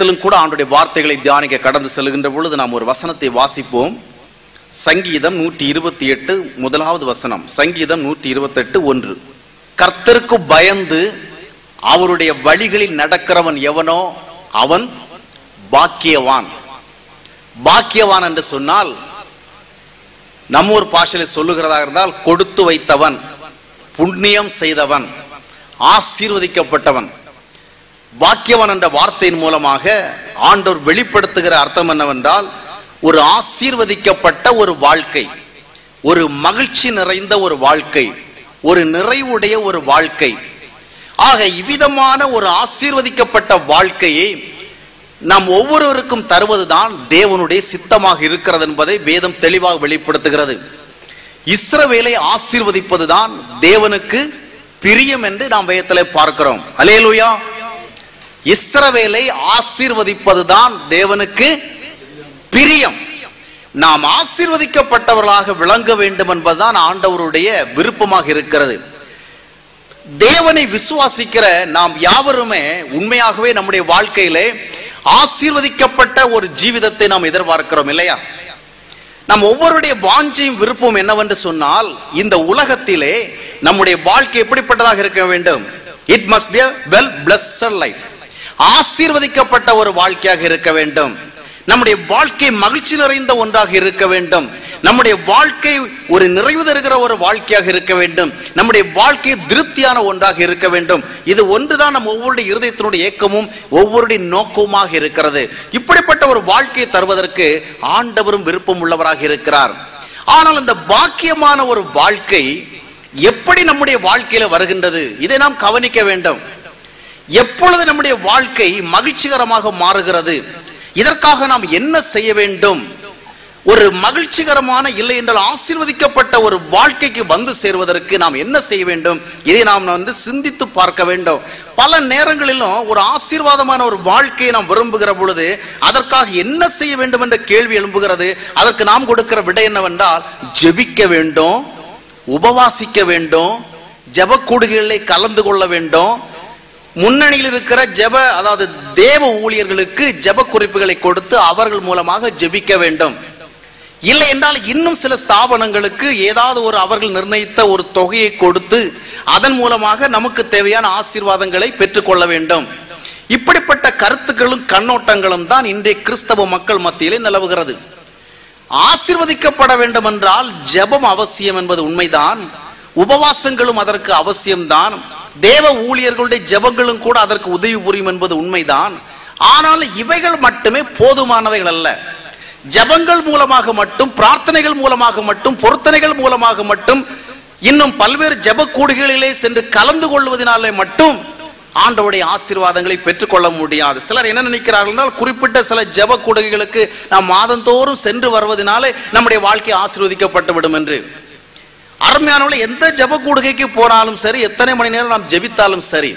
நேரத்திலும் கூட ஆண்டுடைய வார்த்தைகளை தியானிக்க கடந்து செல்கின்ற பொழுது நாம் ஒரு வசனத்தை வாசிப்போம் சங்கீதம் நூற்றி இருபத்தி எட்டு முதலாவது வசனம் சங்கீதம் நூற்றி இருபத்தெட்டு ஒன்று கர்த்தருக்கு பயந்து அவருடைய வழிகளில் நடக்கிறவன் எவனோ அவன் பாக்கியவான் பாக்கியவான் என்று சொன்னால் நம்ம ஒரு பாஷையில சொல்லுகிறதா இருந்தால் கொடுத்து வைத்தவன் புண்ணியம் செய்தவன் ஆசீர்வதிக்கப்பட்டவன் பாக்கியவன் என்ற வார்த்தையின் மூலமாக ஆண்டவர் வெளிப்படுத்துகிற அர்த்தம் என்னவென்றால் ஒரு ஆசீர்வதிக்கப்பட்ட ஒரு வாழ்க்கை ஒரு மகிழ்ச்சி நிறைந்த ஒரு வாழ்க்கை ஒரு நிறைவுடைய ஒரு வாழ்க்கை ஆக இவ்விதமான ஒரு ஆசீர்வதிக்கப்பட்ட வாழ்க்கையை நாம் ஒவ்வொருவருக்கும் தருவதுதான் தேவனுடைய சித்தமாக இருக்கிறது என்பதை வேதம் தெளிவாக வெளிப்படுத்துகிறது இஸ்ரவேலை ஆசீர்வதிப்பதுதான் தேவனுக்கு பிரியம் என்று நாம் வேதத்திலே பார்க்கிறோம் அலேலுயா இஸ்ரவேலை ஆசீர்வதிப்பதுதான் தேவனுக்கு பிரியம் நாம் ஆசீர்வதிக்கப்பட்டவர்களாக விளங்க வேண்டும் என்பதுதான் ஆண்டவருடைய விருப்பமாக இருக்கிறது தேவனை விசுவாசிக்கிற நாம் யாவருமே உண்மையாகவே நம்முடைய வாழ்க்கையிலே ஆசீர்வதிக்கப்பட்ட ஒரு ஜீவிதத்தை நாம் எதிர்பார்க்கிறோம் இல்லையா நம் ஒவ்வொருடைய வாஞ்சையும் விருப்பம் என்னவென்று சொன்னால் இந்த உலகத்திலே நம்முடைய வாழ்க்கை எப்படிப்பட்டதாக இருக்க வேண்டும் it must be well blessed life ஆசீர்வதிக்கப்பட்ட ஒரு வாழ்க்கையாக இருக்க வேண்டும் நம்முடைய வாழ்க்கை மகிழ்ச்சி நிறைந்த ஒன்றாக இருக்க வேண்டும் நம்முடைய வாழ்க்கை ஒரு நிறைவு தருகிற ஒரு வாழ்க்கையாக இருக்க வேண்டும் நம்முடைய வாழ்க்கை திருப்தியான ஒன்றாக இருக்க வேண்டும் இது ஒன்றுதான் நம்ம ஒவ்வொருடைய இருதயத்தினுடைய ஏக்கமும் ஒவ்வொருடைய நோக்கமுமாக இருக்கிறது இப்படிப்பட்ட ஒரு வாழ்க்கையை தருவதற்கு ஆண்டவரும் விருப்பம் உள்ளவராக இருக்கிறார் ஆனால் இந்த பாக்கியமான ஒரு வாழ்க்கை எப்படி நம்முடைய வாழ்க்கையில வருகின்றது இதை நாம் கவனிக்க வேண்டும் எப்பொழுது நம்முடைய வாழ்க்கை மகிழ்ச்சிகரமாக மாறுகிறது இதற்காக நாம் என்ன செய்ய வேண்டும் ஒரு மகிழ்ச்சிகரமான இல்லை என்றால் ஆசீர்வதிக்கப்பட்ட ஒரு வாழ்க்கைக்கு வந்து சேருவதற்கு நாம் என்ன செய்ய வேண்டும் இதை நாம் வந்து சிந்தித்து பார்க்க வேண்டும் பல நேரங்களிலும் ஒரு ஆசீர்வாதமான ஒரு வாழ்க்கையை நாம் விரும்புகிற பொழுது அதற்காக என்ன செய்ய வேண்டும் என்ற கேள்வி எழும்புகிறது அதற்கு நாம் கொடுக்கிற விடை என்னவென்றால் ஜெபிக்க வேண்டும் உபவாசிக்க வேண்டும் ஜெப கூடுகளிலே கலந்து கொள்ள வேண்டும் முன்னணியில் இருக்கிற ஜெப அதாவது தேவ ஊழியர்களுக்கு ஜெப குறிப்புகளை கொடுத்து அவர்கள் மூலமாக ஜெபிக்க வேண்டும் இல்லை என்றால் இன்னும் சில ஸ்தாபனங்களுக்கு ஏதாவது ஒரு அவர்கள் நிர்ணயித்த ஒரு தொகையை கொடுத்து அதன் மூலமாக நமக்கு தேவையான ஆசீர்வாதங்களை பெற்றுக்கொள்ள வேண்டும் இப்படிப்பட்ட கருத்துக்களும் கண்ணோட்டங்களும் தான் இன்றைய கிறிஸ்தவ மக்கள் மத்தியிலே நிலவுகிறது ஆசீர்வதிக்கப்பட வேண்டும் என்றால் ஜெபம் அவசியம் என்பது உண்மைதான் உபவாசங்களும் அதற்கு அவசியம்தான் தேவ ஊழியர்களுடைய ஜெபங்களும் கூட அதற்கு உதவி புரியும் என்பது உண்மைதான் ஆனால் இவைகள் மட்டுமே போதுமானவைகள் அல்ல ஜெபங்கள் மூலமாக மட்டும் பிரார்த்தனைகள் மூலமாக மட்டும் பொருத்தனைகள் மூலமாக மட்டும் இன்னும் பல்வேறு ஜெப கூடுகளிலே சென்று கலந்து கொள்வதனாலே மட்டும் ஆண்டவருடைய ஆசீர்வாதங்களை பெற்றுக்கொள்ள முடியாது சிலர் என்ன நினைக்கிறார்கள் என்றால் குறிப்பிட்ட சில ஜெப கூடுகைகளுக்கு நாம் மாதந்தோறும் சென்று வருவதனாலே நம்முடைய வாழ்க்கை ஆசீர்வதிக்கப்பட்டு விடும் என்று அருமையானவளை எந்த ஜெப கூடுகைக்கு போனாலும் சரி எத்தனை மணி நேரம் நாம் ஜெபித்தாலும் சரி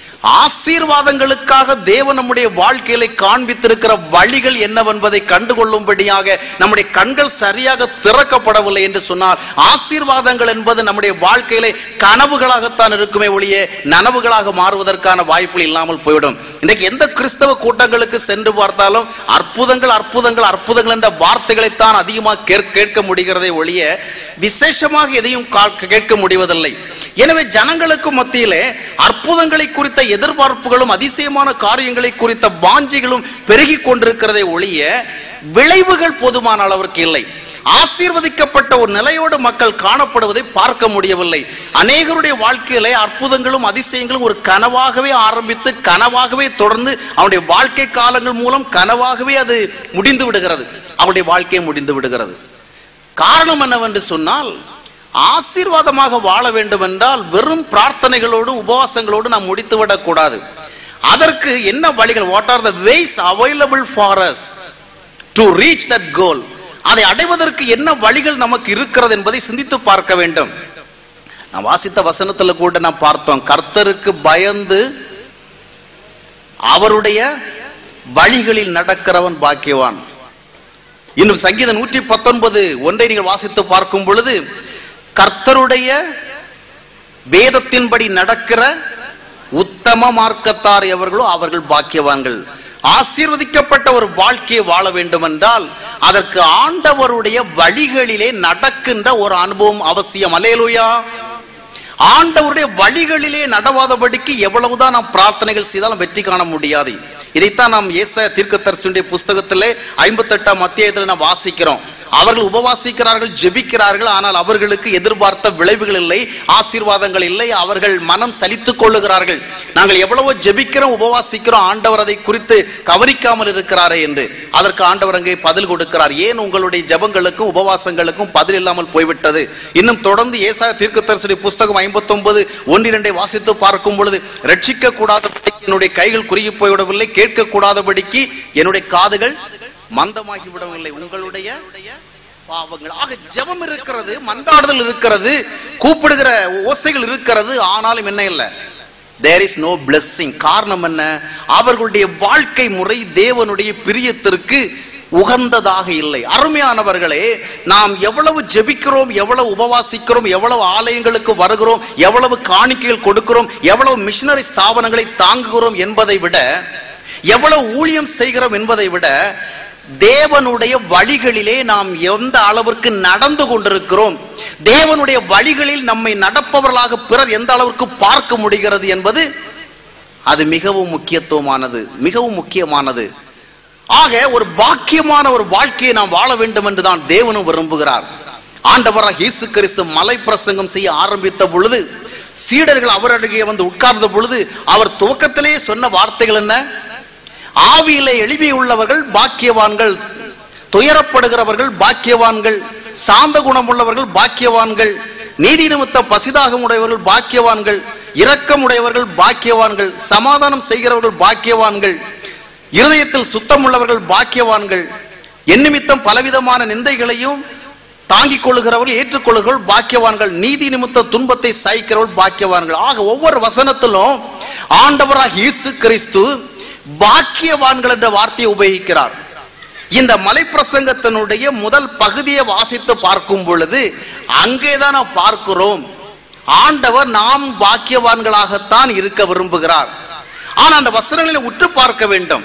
ஆசீர்வாதங்களுக்காக தேவன் நம்முடைய வாழ்க்கையில காண்பித்திருக்கிற வழிகள் என்னவென்பதை கண்டுகொள்ளும்படியாக நம்முடைய கண்கள் சரியாக திறக்கப்படவில்லை என்று சொன்னால் ஆசீர்வாதங்கள் என்பது நம்முடைய வாழ்க்கையிலே கனவுகளாகத்தான் இருக்குமே ஒழிய நனவுகளாக மாறுவதற்கான வாய்ப்புகள் இல்லாமல் போய்விடும் இன்றைக்கு எந்த கிறிஸ்தவ கூட்டங்களுக்கு சென்று பார்த்தாலும் அற்புதங்கள் அற்புதங்கள் அற்புதங்கள் என்ற வார்த்தைகளைத்தான் அதிகமாக கேட்க கேட்க முடிகிறதை ஒழிய விசேஷமாக எதையும் கா- கேட்க முடிவதில்லை எனவே ஜனங்களுக்கு மத்தியிலே அற்புதங்களை குறித்த எதிர்பார்ப்புகளும் அதிசயமான காரியங்களை குறித்த வாஞ்சிகளும் பெருகி கொண்டிருக்கிறதை ஒழிய விளைவுகள் போதுமான அளவிற்கு இல்லை ஆசீர்வதிக்கப்பட்ட ஒரு நிலையோடு மக்கள் காணப்படுவதை பார்க்க முடியவில்லை அநேகருடைய வாழ்க்கையிலே அற்புதங்களும் அதிசயங்களும் ஒரு கனவாகவே ஆரம்பித்து கனவாகவே தொடர்ந்து அவனுடைய வாழ்க்கை காலங்கள் மூலம் கனவாகவே அது முடிந்து விடுகிறது அவனுடைய வாழ்க்கை முடிந்து விடுகிறது காரணம் என்னவென்று சொன்னால் ஆசீர்வாதமாக வாழ வேண்டும் என்றால் வெறும் பிரார்த்தனைகளோடும் உபவாசங்களோடு நாம் முடித்துவிடக் கூடாது அதற்கு என்ன வழிகள் what are the ways available for us to reach that goal அதை அடைவதற்கு என்ன வழிகள் நமக்கு இருக்கிறது என்பதை சிந்தித்து பார்க்க வேண்டும் நான் வாசித்த வசனத்துல கூட நான் பார்த்தோம் கர்த்தருக்கு பயந்து அவருடைய வழிகளில் நடக்கிறவன் பாக்கியவான் இன்னும் சங்கீதம் நூற்றி பத்தொன்பது ஒன்றை நீங்கள் வாசித்து பார்க்கும் பொழுது கர்த்தருடைய வேதத்தின்படி நடக்கிற உத்தம மார்க்கத்தார் எவர்களோ அவர்கள் பாக்கியவான்கள் ஆசீர்வதிக்கப்பட்ட ஒரு வாழ்க்கையை வாழ வேண்டும் என்றால் அதற்கு ஆண்டவருடைய வழிகளிலே நடக்கின்ற ஒரு அனுபவம் அவசியம் அலேலுயா ஆண்டவருடைய வழிகளிலே நடவாதபடிக்கு எவ்வளவுதான் நாம் பிரார்த்தனைகள் செய்தாலும் வெற்றி காண முடியாது இதைத்தான் நாம் ஏச தீர்க்கதரிசனுடைய புஸ்தகத்திலே ஐம்பத்தெட்டாம் அத்தியாயத்தில் நாம் வாசிக்கிறோம் அவர்கள் உபவாசிக்கிறார்கள் ஜெபிக்கிறார்கள் ஆனால் அவர்களுக்கு எதிர்பார்த்த விளைவுகள் இல்லை ஆசீர்வாதங்கள் இல்லை அவர்கள் மனம் சலித்துக் கொள்ளுகிறார்கள் நாங்கள் எவ்வளவோ ஜெபிக்கிறோம் உபவாசிக்கிறோம் ஆண்டவர் அதை குறித்து கவனிக்காமல் இருக்கிறாரே என்று அதற்கு ஆண்டவர் அங்கே பதில் கொடுக்கிறார் ஏன் உங்களுடைய ஜெபங்களுக்கும் உபவாசங்களுக்கும் பதில் இல்லாமல் போய்விட்டது இன்னும் தொடர்ந்து ஏசா தீர்க்கதரிசனி புஸ்தகம் ஐம்பத்தி ஒன்பது ஒன்றிரண்டை வாசித்து பார்க்கும் பொழுது ரட்சிக்க கூடாதபடி என்னுடைய கைகள் குறுகி போய்விடவில்லை கேட்க கூடாதபடிக்கு என்னுடைய காதுகள் மந்தமாகி விடவில்லை உங்களுடைய பாவங்கள் ஆக ஜெபம் இருக்கிறது மன்றாடுதல் இருக்கிறது கூப்பிடுகிற ஓசைகள் இருக்கிறது ஆனாலும் என்ன இல்லை தேர் இஸ் நோ பிளெஸ்ஸிங் காரணம் என்ன அவர்களுடைய வாழ்க்கை முறை தேவனுடைய பிரியத்திற்கு உகந்ததாக இல்லை அருமையானவர்களே நாம் எவ்வளவு ஜெபிக்கிறோம் எவ்வளவு உபவாசிக்கிறோம் எவ்வளவு ஆலயங்களுக்கு வருகிறோம் எவ்வளவு காணிக்கைகள் கொடுக்கிறோம் எவ்வளவு மிஷனரி ஸ்தாபனங்களை தாங்குகிறோம் என்பதை விட எவ்வளவு ஊழியம் செய்கிறோம் என்பதை விட தேவனுடைய வழிகளிலே நாம் எந்த அளவிற்கு நடந்து கொண்டிருக்கிறோம் தேவனுடைய வழிகளில் நம்மை நடப்பவர்களாக பிறர் எந்த அளவிற்கு பார்க்க முடிகிறது என்பது அது மிகவும் முக்கியத்துவமானது மிகவும் முக்கியமானது ஆக ஒரு பாக்கியமான ஒரு வாழ்க்கையை நாம் வாழ வேண்டும் என்று தான் தேவனும் விரும்புகிறார் ஆண்டவராக இயேசு கிறிஸ்து மலை பிரசங்கம் செய்ய ஆரம்பித்த பொழுது சீடர்கள் அவர் அருகே வந்து உட்கார்ந்த பொழுது அவர் துவக்கத்திலே சொன்ன வார்த்தைகள் என்ன ஆவியிலே எளிமை உள்ளவர்கள் பாக்கியவான்கள் துயரப்படுகிறவர்கள் பாக்கியவான்கள் சாந்த குணம் உள்ளவர்கள் பாக்கியவான்கள் நீதி நிமித்த பசிதாகம் உடையவர்கள் பாக்கியவான்கள் இரக்கம் உடையவர்கள் பாக்கியவான்கள் சமாதானம் செய்கிறவர்கள் பாக்கியவான்கள் இருதயத்தில் சுத்தம் உள்ளவர்கள் பாக்கியவான்கள் என் நிமித்தம் பலவிதமான நிந்தைகளையும் தாங்கிக் கொள்ளுகிறவர்கள் ஏற்றுக்கொள்ளுகிறவர்கள் பாக்கியவான்கள் நீதி நிமித்த துன்பத்தை சகிக்கிறவர்கள் பாக்கியவான்கள் ஆக ஒவ்வொரு வசனத்திலும் ஆண்டவராக இயேசு கிறிஸ்து பாக்கியவான்கள் என்ற வார்த்தையை உபயோகிக்கிறார் இந்த மலை பிரசங்கத்தினுடைய முதல் பகுதியை வாசித்து பார்க்கும் பொழுது அங்கேதான் நாம் பார்க்கிறோம் ஆண்டவர் நாம் பாக்கியவான்களாகத்தான் இருக்க விரும்புகிறார் ஆனா அந்த வசனங்களை உற்று பார்க்க வேண்டும்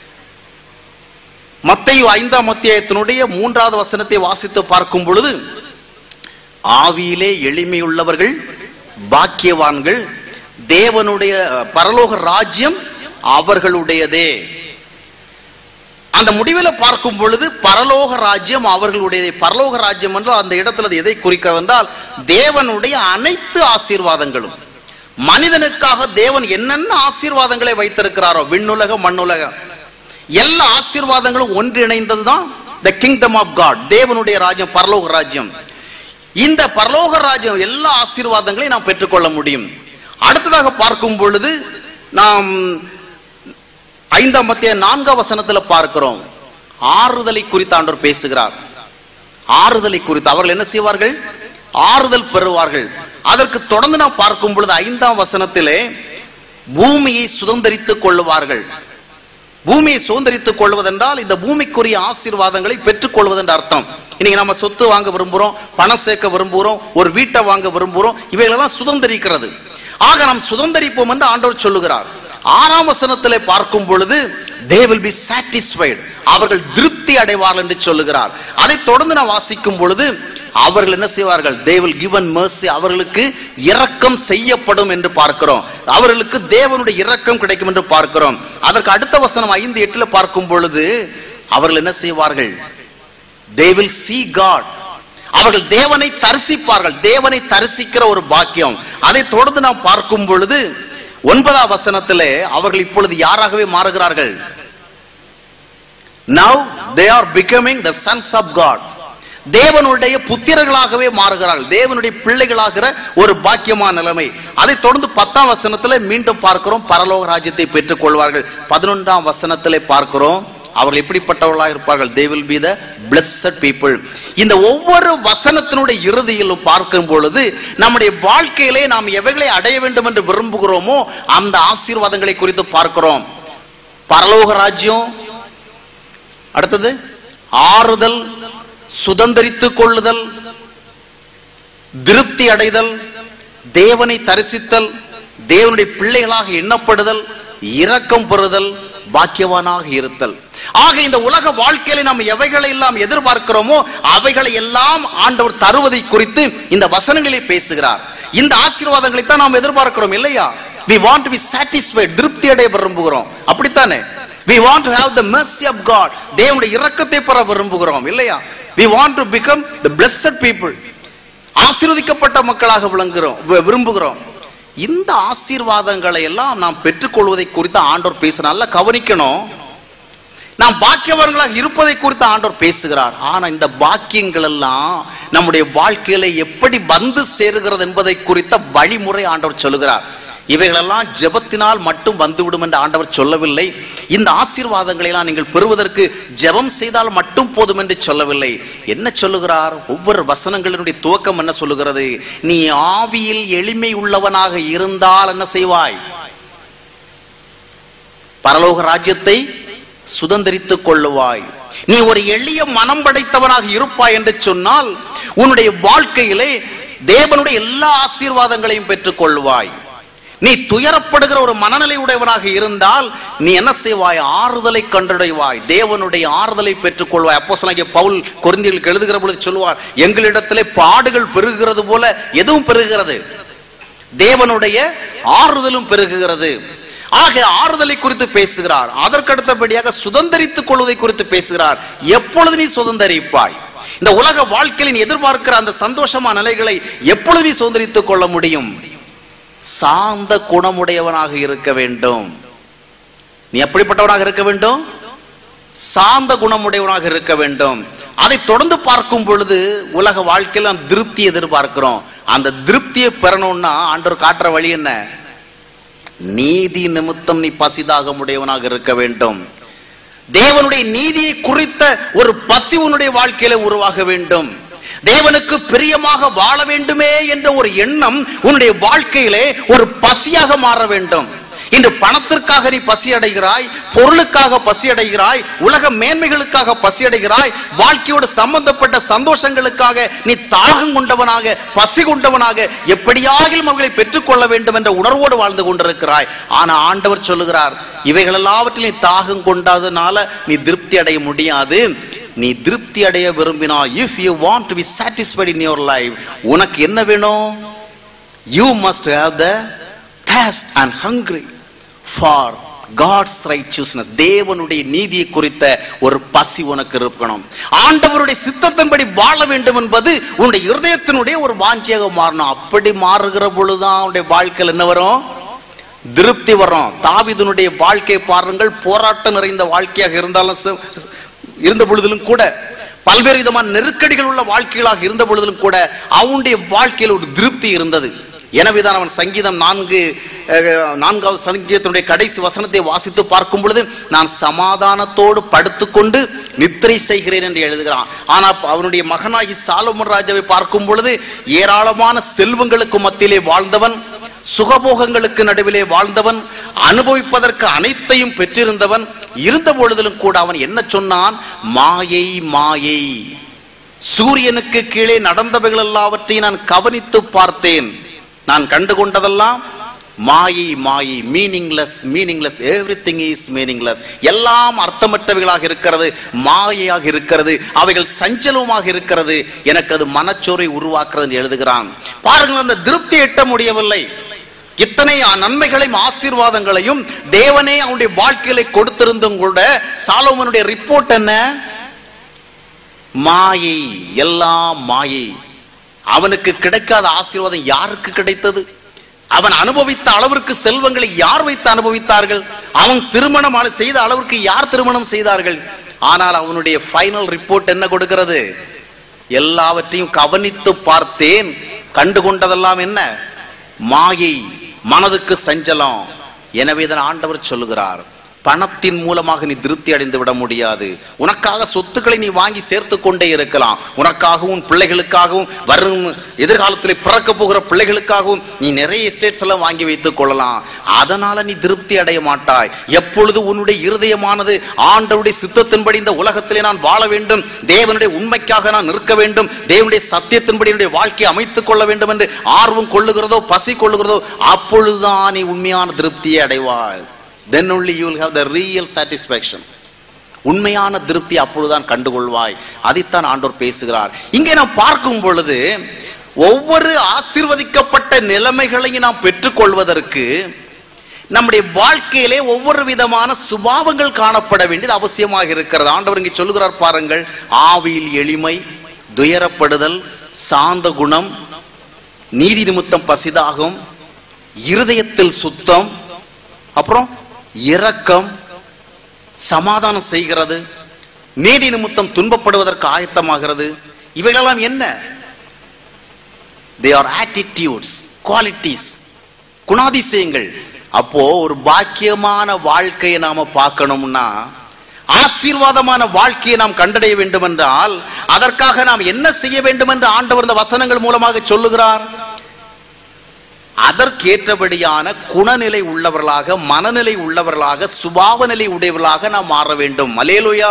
மத்தையு ஐந்தாம் அத்தியாயத்தினுடைய மூன்றாவது வசனத்தை வாசித்து பார்க்கும் பொழுது ஆவியிலே எளிமையுள்ளவர்கள் பாக்கியவான்கள் தேவனுடைய பரலோக ராஜ்யம் அவர்களுடையதே அந்த முடிவில் பார்க்கும் பொழுது பரலோக ராஜ்யம் அவர்களுடையதே பரலோக ராஜ்யம் என்றால் அந்த இடத்துல அது எதை குறிக்கிறது என்றால் தேவனுடைய அனைத்து ஆசீர்வாதங்களும் மனிதனுக்காக தேவன் என்னென்ன ஆசீர்வாதங்களை வைத்திருக்கிறாரோ விண்ணுலக மண்ணுலகம் எல்லா ஆசீர்வாதங்களும் ஒன்றிணைந்தது தான் த கிங்டம் ஆஃப் காட் தேவனுடைய ராஜ்யம் பரலோக ராஜ்யம் இந்த பரலோக ராஜ்யம் எல்லா ஆசீர்வாதங்களையும் நாம் பெற்றுக்கொள்ள முடியும் அடுத்ததாக பார்க்கும் பொழுது நாம் ஐந்தாம் மத்திய நான்காம் வசனத்துல பார்க்கிறோம் ஆறுதலை குறித்து ஆண்டவர் பேசுகிறார் ஆறுதலை குறித்து அவர்கள் என்ன செய்வார்கள் ஆறுதல் பெறுவார்கள் அதற்கு தொடர்ந்து நாம் பார்க்கும் பொழுது ஐந்தாம் வசனத்திலே பூமியை சுதந்திரித்துக் கொள்ளுவார்கள் பூமியை சுதந்திரித்துக் கொள்வதென்றால் இந்த பூமிக்குரிய ஆசீர்வாதங்களை பெற்றுக் கொள்வதென்ற அர்த்தம் இன்னைக்கு நம்ம சொத்து வாங்க விரும்புறோம் பணம் சேர்க்க விரும்புகிறோம் ஒரு வீட்டை வாங்க விரும்புகிறோம் இவைகளெல்லாம் சுதந்திரிக்கிறது ஆக நாம் சுதந்திரிப்போம் என்று ஆண்டவர் சொல்லுகிறார் ஆறாம் வசனத்திலே பார்க்கும் பொழுது they will be satisfied அவர்கள் திருப்தி அடைவார்கள் என்று சொல்லுகிறார் அதை தொடர்ந்து நான் வாசிக்கும் பொழுது அவர்கள் என்ன செய்வார்கள் they will given mercy அவர்களுக்கு இரக்கம் செய்யப்படும் என்று பார்க்கிறோம் அவர்களுக்கு தேவனுடைய இரக்கம் கிடைக்கும் என்று பார்க்கிறோம் அதற்கு அடுத்த வசனம் ஐந்து எட்டுல பார்க்கும் பொழுது அவர்கள் என்ன செய்வார்கள் they will see god அவர்கள் தேவனை தரிசிப்பார்கள் தேவனை தரிசிக்கிற ஒரு பாக்கியம் அதை தொடர்ந்து நாம் பார்க்கும் பொழுது ஒன்பதாம் வசனத்திலே அவர்கள் இப்பொழுது யாராகவே மாறுகிறார்கள் now they are becoming the sons of God தேவனுடைய புத்திரர்களாகவே மாறுகிறார்கள் தேவனுடைய பிள்ளைகளாகிற ஒரு பாக்கியமான நிலைமை அதை தொடர்ந்து பத்தாம் வசனத்திலே மீண்டும் பார்க்கிறோம் பரலோக ராஜ்யத்தை பெற்றுக் கொள்வார்கள் பதினொன்றாம் வசனத்திலே பார்க்கிறோம் அவர்கள் எப்படிப்பட்டவர்களாக இருப்பார்கள் they will be the blessed people இந்த ஒவ்வொரு வசனத்தினுடைய இறுதியிலும் பார்க்கும் பொழுது நம்முடைய வாழ்க்கையிலே நாம் எவைகளை அடைய வேண்டும் என்று விரும்புகிறோமோ அந்த ஆசீர்வாதங்களை குறித்து பார்க்கிறோம் பரலோக ராஜ்யம் அடுத்தது ஆறுதல் சுதந்திரித்துக் கொள்ளுதல் திருப்தி அடைதல் தேவனை தரிசித்தல் தேவனுடைய பிள்ளைகளாக எண்ணப்படுதல் இரக்கம் பெறுதல் பாக்கியவானாக இருத்தல் ஆக இந்த உலக வாழ்க்கையில நாம் எவைகளை எல்லாம் எதிர்பார்க்கிறோமோ அவைகளை எல்லாம் ஆண்டவர் தருவதை குறித்து இந்த வசனங்களிலே பேசுகிறார் இந்த ஆசீர்வாதங்களை தான் நாம் எதிர்பார்க்கிறோம் இல்லையா we want to be satisfied திருப்தி அடைய விரும்புகிறோம் அப்படித்தானே we want to have the mercy of god தேவனுடைய இரக்கத்தை பெற விரும்புகிறோம் இல்லையா we want to become the blessed people ஆசீர்வதிக்கப்பட்ட மக்களாக விளங்குகிறோம் வி- விரும்புகிறோம் இந்த ஆசீர்வாதங்களை எல்லாம் நாம் பெற்றுக்கொள்வதை குறித்து ஆண்டோர் பேச நல்லா கவனிக்கணும் நாம் பாக்கியவான்களாக இருப்பதை குறித்து ஆண்டவர் பேசுகிறார் ஆனா இந்த பாக்கியங்கள் எல்லாம் நம்முடைய வாழ்க்கையில எப்படி வந்து சேருகிறது என்பதை குறித்த வழிமுறை ஆண்டவர் சொல்லுகிறார் இவைகளெல்லாம் ஜெபத்தினால் மட்டும் வந்துவிடும் என்று ஆண்டவர் சொல்லவில்லை இந்த ஆசீர்வாதங்களை எல்லாம் நீங்கள் பெறுவதற்கு ஜெபம் செய்தால் மட்டும் போதும் என்று சொல்லவில்லை என்ன சொல்லுகிறார் ஒவ்வொரு வசனங்களினுடைய துவக்கம் என்ன சொல்லுகிறது நீ ஆவியில் எளிமை உள்ளவனாக இருந்தால் என்ன செய்வாய் பரலோக ராஜ்யத்தை சுதந்திரித்துக் கொள்ளுவாய் நீ ஒரு எளிய மனம் படைத்தவனாக இருப்பாய் என்று சொன்னால் உன்னுடைய வாழ்க்கையிலே தேவனுடைய எல்லா ஆசீர்வாதங்களையும் பெற்றுக் கொள்வாய் நீ துயரப்படுகிற ஒரு மனநிலை உடையவனாக இருந்தால் நீ என்ன செய்வாய் ஆறுதலை கண்டடைவாய் தேவனுடைய ஆறுதலை பெற்றுக் கொள்வாய் அப்போ பவுல் கொரிந்தியர்களுக்கு எழுதுகிற பொழுது சொல்லுவார் எங்களிடத்திலே பாடுகள் பெருகுகிறது போல எதுவும் பெருகிறது தேவனுடைய ஆறுதலும் பெருகுகிறது ஆக ஆறுதலை குறித்து பேசுகிறார் அதற்கடுத்தபடியாக சுதந்திரித்துக் கொள்வதை குறித்து பேசுகிறார் எப்பொழுது நீ சுதந்திரிப்பாய் இந்த உலக வாழ்க்கையில் நீ எதிர்பார்க்கிற அந்த சந்தோஷமான நிலைகளை எப்பொழுது நீ சுதந்திரித்துக் கொள்ள முடியும் சாந்த குணமுடையவனாக இருக்க வேண்டும் நீ எப்படிப்பட்டவனாக இருக்க வேண்டும் சாந்த குணமுடையவனாக இருக்க வேண்டும் அதை தொடர்ந்து பார்க்கும் பொழுது உலக வாழ்க்கையில் நாம் திருப்தி எதிர்பார்க்கிறோம் அந்த திருப்தியை பெறணும்னா ஆண்டவர் காட்டுற வழி என்ன நீதி நிமித்தம் நீ பசிதாக உடையவனாக இருக்க வேண்டும் தேவனுடைய நீதியை குறித்த ஒரு பசி உன்னுடைய வாழ்க்கையில உருவாக வேண்டும் தேவனுக்கு பிரியமாக வாழ வேண்டுமே என்ற ஒரு எண்ணம் உன்னுடைய வாழ்க்கையிலே ஒரு பசியாக மாற வேண்டும் இன்று பணத்திற்காக நீ பசி அடைகிறாய் பொருளுக்காக பசி அடைகிறாய் உலக மேன்மைகளுக்காக பசி அடைகிறாய் வாழ்க்கையோடு சம்பந்தப்பட்ட சந்தோஷங்களுக்காக நீ தாகம் கொண்டவனாக பசி கொண்டவனாக எப்படியாகிலும் அவர்களை பெற்றுக்கொள்ள வேண்டும் என்ற உணர்வோடு வாழ்ந்து கொண்டிருக்கிறாய் ஆனா ஆண்டவர் சொல்லுகிறார் இவைகள் எல்லாவற்றிலும் நீ தாகம் கொண்டதுனால நீ திருப்தி அடைய முடியாது நீ திருப்தி அடைய விரும்பினா if you want to be satisfied in your life உனக்கு என்ன வேணும் you must have the thirst and hungry for God's righteousness தேவனுடைய நீதியை குறித்த ஒரு பசி உனக்கு இருக்கணும் ஆண்டவருடைய சித்தத்தின்படி வாழ வேண்டும் என்பது உன்னுடைய இருதயத்தினுடைய ஒரு வாஞ்சியாக மாறணும் அப்படி மாறுகிற பொழுதுதான் உன்னுடைய வாழ்க்கையில் என்ன வரும் திருப்தி வரும் தாவிதனுடைய வாழ்க்கை பாருங்கள் போராட்டம் நிறைந்த வாழ்க்கையாக இருந்தாலும் ச- இருந்த பொழுதிலும் கூட பல்வேறு விதமான நெருக்கடிகள் உள்ள வாழ்க்கைகளாக இருந்த பொழுதிலும் கூட அவனுடைய வாழ்க்கையில் ஒரு திருப்தி இருந்தது எனவேதான் அவன் சங்கீதம் நான்கு அஹ், நான்காவது சங்கீதத்தினுடைய கடைசி வசனத்தை வாசித்து பார்க்கும் பொழுது நான் சமாதானத்தோடு படுத்துக்கொண்டு நித்திரை செய்கிறேன் என்று எழுதுகிறான் ஆனா அவனுடைய மகனாகி சாலமன் ராஜாவை பார்க்கும் பொழுது ஏராளமான செல்வங்களுக்கு மத்தியிலே வாழ்ந்தவன் சுகபோகங்களுக்கு நடுவிலே வாழ்ந்தவன் அனுபவிப்பதற்கு அனைத்தையும் பெற்றிருந்தவன் இருந்த பொழுதிலும் கூட அவன் என்ன சொன்னான் மாயை மாயை சூரியனுக்கு கீழே நடந்தவைகள் எல்லாவற்றையும் நான் கவனித்து பார்த்தேன் நான் கண்டு கொண்டதெல்லாம் மாயை மாயை meaningless meaningless everything is meaningless எல்லாம் அர்த்தமற்றவைகளாக இருக்கிறது மாயையாக இருக்கிறது அவைகள் சஞ்சலமாக இருக்கிறது எனக்கு அது மனச்சோரை உருவாக்குறது என்று எழுதுகிறான் பாருங்கள் அந்த திருப்தி எட்ட முடியவில்லை இத்தனை நன்மைகளையும் ஆசீர்வாதங்களையும் தேவனே அவனுடைய வாழ்க்கையில கொடுத்திருந்தும் கூட சாலோமனுடைய ரிப்போர்ட் என்ன மாயை எல்லாம் மாயை அவனுக்கு கிடைக்காத ஆசீர்வாதம் யாருக்கு கிடைத்தது அவன் அனுபவித்த அளவிற்கு செல்வங்களை யார் வைத்து அனுபவித்தார்கள் அவன் திருமணம் ஆன- செய்த அளவிற்கு யார் திருமணம் செய்தார்கள் ஆனால் அவனுடைய ஃபைனல் ரிப்போர்ட் என்ன கொடுக்கிறது எல்லாவற்றையும் கவனித்து பார்த்தேன் கண்டு கொண்டதெல்லாம் என்ன மாயை மனதுக்கு சஞ்சலம் எனவே தான் ஆண்டவர் சொல்லுகிறார் பணத்தின் மூலமாக நீ திருப்தி அடைந்து விட முடியாது உனக்காக சொத்துக்களை நீ வாங்கி சேர்த்து கொண்டே இருக்கலாம் உனக்காகவும் பிள்ளைகளுக்காகவும் வரும் எதிர்காலத்தில் பிறக்க போகிற பிள்ளைகளுக்காகவும் நீ நிறைய எஸ்டேட்ஸ் எல்லாம் வாங்கி வைத்துக் கொள்ளலாம் அதனால நீ திருப்தி அடைய மாட்டாய் எப்பொழுது உன்னுடைய இருதயமானது ஆண்டவருடைய சித்தத்தின்படி இந்த உலகத்திலே நான் வாழ வேண்டும் தேவனுடைய உண்மைக்காக நான் நிற்க வேண்டும் தேவனுடைய சத்தியத்தின்படி என்னுடைய வாழ்க்கையை அமைத்துக் கொள்ள வேண்டும் என்று ஆர்வம் கொள்ளுகிறதோ பசி கொள்ளுகிறதோ அப்பொழுதுதான் நீ உண்மையான திருப்தியை அடைவாய் தென் only you will have the real satisfaction உண்மையான திருப்தி அப்பொழுதுதான் கண்டுகொள்வாய் அதைத்தான் ஆண்டோர் பேசுகிறார் இங்கே நாம் பார்க்கும் பொழுது ஒவ்வொரு ஆசீர்வதிக்கப்பட்ட நிலைமைகளையும் நாம் பெற்றுக்கொள்வதற்கு நம்முடைய வாழ்க்கையிலே ஒவ்வொரு விதமான சுபாவங்கள் காணப்பட வேண்டியது அவசியமாக இருக்கிறது ஆண்டவர் இங்கே சொல்லுகிறார் பாருங்கள் ஆவியில் எளிமை துயரப்படுதல் சாந்த குணம் நீதி நிமித்தம் பசிதாகும் இருதயத்தில் சுத்தம் அப்புறம் இரக்கம் சமாதானம் செய்கிறது நீதி நிமித்தம் துன்பப்படுவதற்கு ஆயத்தமாகிறது இவைகளெல்லாம் என்ன தே ஆர் ஆட்டிடியூட்ஸ் குவாலிட்டிஸ் குணாதிசயங்கள் அப்போ ஒரு பாக்கியமான வாழ்க்கையை நாம பார்க்கணும்னா ஆசீர்வாதமான வாழ்க்கையை நாம் கண்டடைய வேண்டும் என்றால் அதற்காக நாம் என்ன செய்ய வேண்டும் என்று ஆண்டவர் இந்த வசனங்கள் மூலமாக சொல்லுகிறார் அதற்கேற்றபடியான குணநிலை உள்ளவர்களாக மனநிலை உள்ளவர்களாக சுபாவ நிலை உடையவர்களாக நாம் மாற வேண்டும் மலேலுயா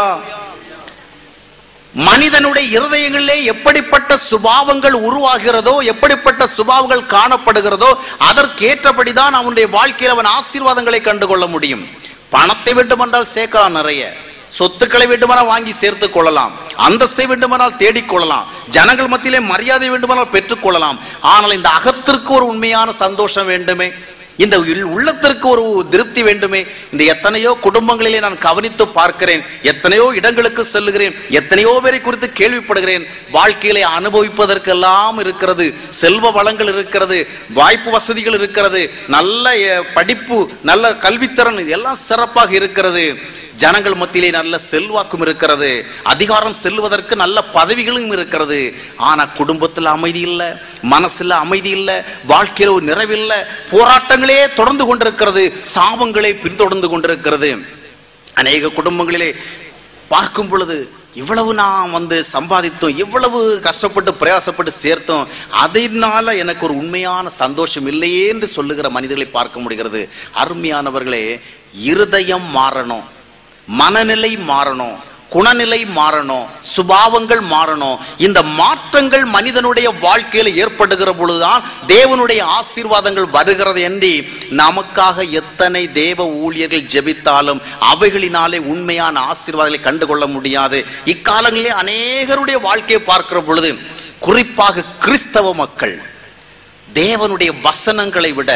மனிதனுடைய இருதயங்களிலே எப்படிப்பட்ட சுபாவங்கள் உருவாகிறதோ எப்படிப்பட்ட சுபாவங்கள் காணப்படுகிறதோ அதற்கேற்றபடிதான் அவனுடைய வாழ்க்கையில் அவன் ஆசீர்வாதங்களை கண்டுகொள்ள முடியும் பணத்தை வேண்டுமென்றால் சேர்க்கலாம் நிறைய சொத்துக்களை வேண்டுமானால் வாங்கி சேர்த்துக் கொள்ளலாம் அந்தஸ்தை வேண்டுமானால் தேடிக் கொள்ளலாம் ஜனங்கள் மத்தியிலே மரியாதை வேண்டுமானால் பெற்றுக் கொள்ளலாம் ஆனால் இந்த அகத்திற்கு ஒரு உண்மையான சந்தோஷம் வேண்டுமே இந்த உள்- உள்ளத்திற்கு ஒரு திருப்தி வேண்டுமே இந்த எத்தனையோ குடும்பங்களிலே நான் கவனித்து பார்க்கிறேன் எத்தனையோ இடங்களுக்கு செல்லுகிறேன் எத்தனையோ பேரை குறித்து கேள்விப்படுகிறேன் வாழ்க்கையிலே அனுபவிப்பதற்கெல்லாம் இருக்கிறது செல்வ வளங்கள் இருக்கிறது வாய்ப்பு வசதிகள் இருக்கிறது நல்ல அஹ், படிப்பு நல்ல கல்வித்திறன் இதெல்லாம் சிறப்பாக இருக்கிறது ஜனங்கள் மத்தியிலே நல்ல செல்வாக்கும் இருக்கிறது அதிகாரம் செல்வதற்கு நல்ல பதவிகளும் இருக்கிறது ஆனா குடும்பத்தில் அமைதி இல்லை மனசுல அமைதி இல்லை வாழ்க்கையில ஒரு நிறைவில்லை போராட்டங்களே தொடர்ந்து கொண்டிருக்கிறது சாபங்களே பின்தொடர்ந்து கொண்டிருக்கிறது அநேக குடும்பங்களிலே பார்க்கும் பொழுது இவ்வளவு நாம் வந்து சம்பாதித்தோம் இவ்வளவு கஷ்டப்பட்டு பிரயாசப்பட்டு சேர்த்தோம் அதனால எனக்கு ஒரு உண்மையான சந்தோஷம் இல்லையே என்று சொல்லுகிற மனிதர்களை பார்க்க முடிகிறது அருமையானவர்களே இருதயம் மாறணும் மனநிலை மாறணும் குணநிலை மாறணும் சுபாவங்கள் மாறணும் இந்த மாற்றங்கள் மனிதனுடைய வாழ்க்கையில் ஏற்படுகிற பொழுதுதான் தேவனுடைய ஆசீர்வாதங்கள் வருகிறது என்று நமக்காக எத்தனை தேவ ஊழியர்கள் ஜெபித்தாலும் அவைகளினாலே உண்மையான ஆசீர்வாதங்களை கண்டுகொள்ள முடியாது இக்காலங்களிலே அநேகருடைய வாழ்க்கையை பார்க்கிற பொழுது குறிப்பாக கிறிஸ்தவ மக்கள் தேவனுடைய வசனங்களை விட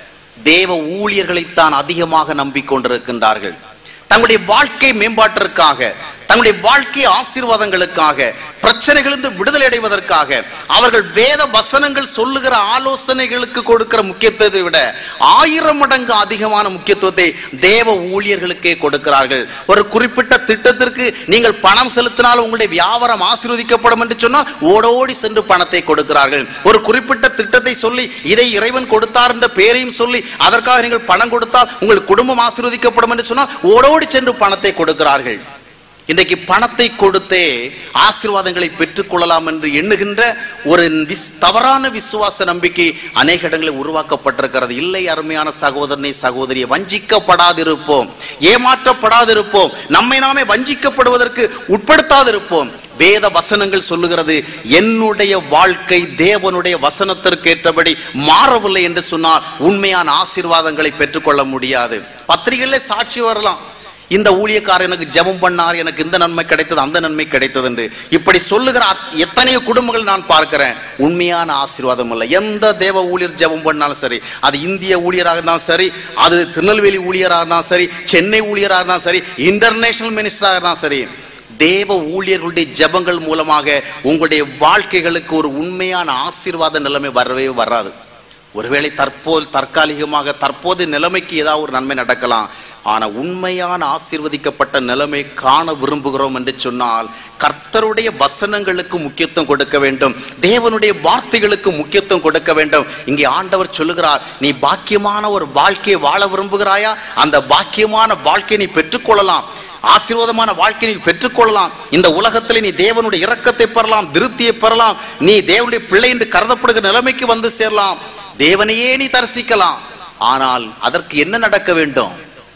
தேவ ஊழியர்களைத்தான் அதிகமாக நம்பிக்கொண்டிருக்கின்றார்கள் தங்களுடைய வாழ்க்கை மேம்பாட்டிற்காக தங்களுடைய வாழ்க்கை ஆசீர்வாதங்களுக்காக பிரச்சனைகளிலிருந்து விடுதலை அடைவதற்காக அவர்கள் வேத வசனங்கள் சொல்லுகிற ஆலோசனைகளுக்கு கொடுக்கிற முக்கியத்துவத்தை விட ஆயிரம் மடங்கு அதிகமான முக்கியத்துவத்தை தேவ ஊழியர்களுக்கே கொடுக்கிறார்கள் ஒரு குறிப்பிட்ட திட்டத்திற்கு நீங்கள் பணம் செலுத்தினால் உங்களுடைய வியாபாரம் ஆசீர்வதிக்கப்படும் என்று சொன்னால் ஓடோடி சென்று பணத்தை கொடுக்கிறார்கள் ஒரு குறிப்பிட்ட திட்டத்தை சொல்லி இதை இறைவன் கொடுத்தார் என்ற பெயரையும் சொல்லி அதற்காக நீங்கள் பணம் கொடுத்தால் உங்கள் குடும்பம் ஆசீர்வதிக்கப்படும் என்று சொன்னால் ஓடோடி சென்று பணத்தை கொடுக்கிறார்கள் இன்றைக்கு பணத்தை கொடுத்தே ஆசீர்வாதங்களை பெற்றுக்கொள்ளலாம் என்று எண்ணுகின்ற ஒரு விஸ் தவறான விசுவாச நம்பிக்கை அநேக இடங்களில் உருவாக்கப்பட்டிருக்கிறது இல்லை அருமையான சகோதரனை சகோதரியை வஞ்சிக்கப்படாதிருப்போம் ஏமாற்றப்படாதிருப்போம் நம்மை நாமே வஞ்சிக்கப்படுவதற்கு உட்படுத்தாதிருப்போம் வேத வசனங்கள் சொல்லுகிறது என்னுடைய வாழ்க்கை தேவனுடைய வசனத்திற்கு ஏற்றபடி மாறவில்லை என்று சொன்னால் உண்மையான ஆசீர்வாதங்களை பெற்றுக்கொள்ள முடியாது பத்திரிகையிலே சாட்சி வரலாம் இந்த ஊழியக்காரர் எனக்கு ஜெபம் பண்ணார் எனக்கு இந்த நன்மை கிடைத்தது அந்த நன்மை கிடைத்தது என்று இப்படி சொல்லுகிற அத்- எத்தனையோ குடும்பங்கள் நான் பார்க்கிறேன் உண்மையான ஆசீர்வாதம் இல்லை எந்த தேவ ஊழியர் ஜெபம் பண்ணாலும் சரி அது இந்திய ஊழியராக இருந்தாலும் சரி அது திருநெல்வேலி ஊழியராக இருந்தாலும் சரி சென்னை ஊழியராக இருந்தாலும் சரி இன்டர்நேஷனல் மினிஸ்டராக இருந்தாலும் சரி தேவ ஊழியர்களுடைய ஜெபங்கள் மூலமாக உங்களுடைய வாழ்க்கைகளுக்கு ஒரு உண்மையான ஆசீர்வாத நிலைமை வரவே வராது ஒருவேளை தற்போது தற்காலிகமாக தற்போது நிலைமைக்கு ஏதாவது ஒரு நன்மை நடக்கலாம் ஆனா உண்மையான ஆசீர்வதிக்கப்பட்ட நிலைமை காண விரும்புகிறோம் என்று சொன்னால் கர்த்தருடைய வசனங்களுக்கு முக்கியத்துவம் கொடுக்க வேண்டும் தேவனுடைய வார்த்தைகளுக்கு முக்கியத்துவம் கொடுக்க வேண்டும் இங்கே ஆண்டவர் சொல்லுகிறார் நீ பாக்கியமான ஒரு வாழ்க்கையை வாழ விரும்புகிறாயா அந்த பாக்கியமான வாழ்க்கையை நீ பெற்றுக்கொள்ளலாம் ஆசீர்வாதமான வாழ்க்கை நீ பெற்றுக்கொள்ளலாம் இந்த உலகத்தில் நீ தேவனுடைய இரக்கத்தை பெறலாம் திருப்தியை பெறலாம் நீ தேவனுடைய பிள்ளை என்று கருதப்படுகிற நிலைமைக்கு வந்து சேரலாம் தேவனையே நீ தரிசிக்கலாம் ஆனால் அதற்கு என்ன நடக்க வேண்டும்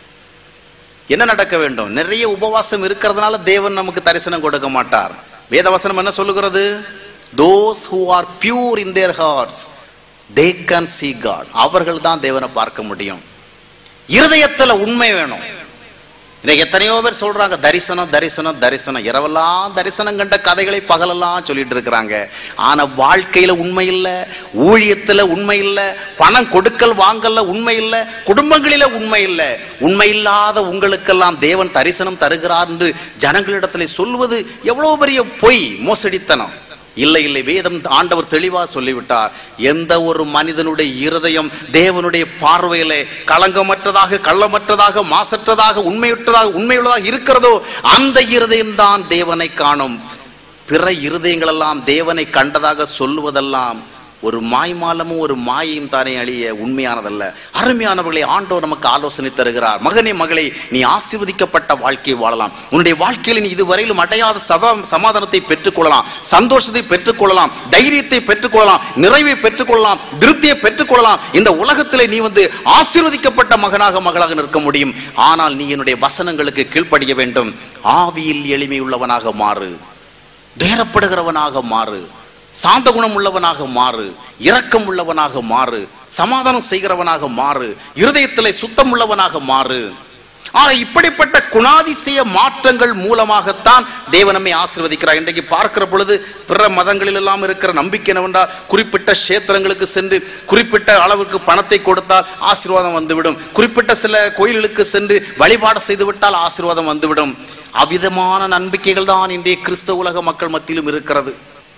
என்ன நடக்க வேண்டும் நிறைய உபவாசம் இருக்கிறதுனால தேவன் நமக்கு தரிசனம் கொடுக்க மாட்டார் வேதவசனம் என்ன சொல்லுகிறது those who are pure in their hearts they can see God அவர்கள் தான் தேவனை பார்க்க முடியும் இருதயத்துல உண்மை வேணும் இன்னைக்கு எத்தனையோ பேர் சொல்றாங்க தரிசனம் தரிசனம் தரிசனம் இரவெல்லாம் தரிசனம் கண்ட கதைகளை பகலெல்லாம் சொல்லிட்டு இருக்கிறாங்க ஆனா வாழ்க்கையில உண்மை இல்ல ஊழியத்துல உண்மை இல்ல பணம் கொடுக்கல் வாங்கல்ல உண்மை இல்ல குடும்பங்களில உண்மை இல்ல உண்மை இல்லாத உங்களுக்கெல்லாம் தேவன் தரிசனம் தருகிறார் என்று ஜனங்களிடத்துல சொல்வது எவ்வளவு பெரிய பொய் மோசடித்தனம் இல்லை இல்லை வேதம் ஆண்டவர் தெளிவா சொல்லிவிட்டார் எந்த ஒரு மனிதனுடைய இருதயம் தேவனுடைய பார்வையிலே களங்கமற்றதாக கள்ளமற்றதாக மாசற்றதாக உண்மையற்றதாக உண்மையுள்ளதாக இருக்கிறதோ அந்த இருதயம் தான் தேவனை காணும் பிற இருதயங்கள் எல்லாம் தேவனை கண்டதாக சொல்லுவதெல்லாம் ஒரு மாய்மாலமும் ஒரு மாயையும் தானே அழிய உண்மையானதல்ல அருமையானவர்களை ஆண்டவர் நமக்கு ஆலோசனை தருகிறார் மகனே மகளே நீ ஆசீர்வதிக்கப்பட்ட வாழ்க்கையை வாழலாம் உன்னுடைய வாழ்க்கையில் நீ இதுவரையிலும் அடையாத சதா சமாதானத்தை பெற்றுக்கொள்ளலாம் சந்தோஷத்தை பெற்றுக்கொள்ளலாம் தைரியத்தை பெற்றுக்கொள்ளலாம் நிறைவை பெற்றுக்கொள்ளலாம் திருப்தியை பெற்றுக்கொள்ளலாம் இந்த உலகத்திலே நீ வந்து ஆசீர்வதிக்கப்பட்ட மகனாக மகளாக நிற்க முடியும் ஆனால் நீ என்னுடைய வசனங்களுக்கு கீழ்ப்படிய வேண்டும் ஆவியில் எளிமை உள்ளவனாக மாறு துயரப்படுகிறவனாக மாறு சாந்த குணம் உள்ளவனாக மாறு இரக்கம் உள்ளவனாக மாறு சமாதானம் செய்கிறவனாக மாறு இருதயத்திலே சுத்தம் உள்ளவனாக மாறு ஆக இப்படிப்பட்ட குணாதிசய மாற்றங்கள் மூலமாகத்தான் தேவன் நம்மை ஆசீர்வதிக்கிறார் இன்றைக்கு பார்க்கிற பொழுது பிற மதங்களில் எல்லாம் இருக்கிற நம்பிக்கை என்னவென்றால் குறிப்பிட்ட கஷேத்திரங்களுக்கு சென்று குறிப்பிட்ட அளவுக்கு பணத்தை கொடுத்தால் ஆசீர்வாதம் வந்துவிடும் குறிப்பிட்ட சில கோயில்களுக்கு சென்று வழிபாடு செய்து விட்டால் ஆசீர்வாதம் வந்துவிடும் அவ்விதமான நம்பிக்கைகள் தான் இன்றைய கிறிஸ்தவ உலக மக்கள் மத்தியிலும் இருக்கிறது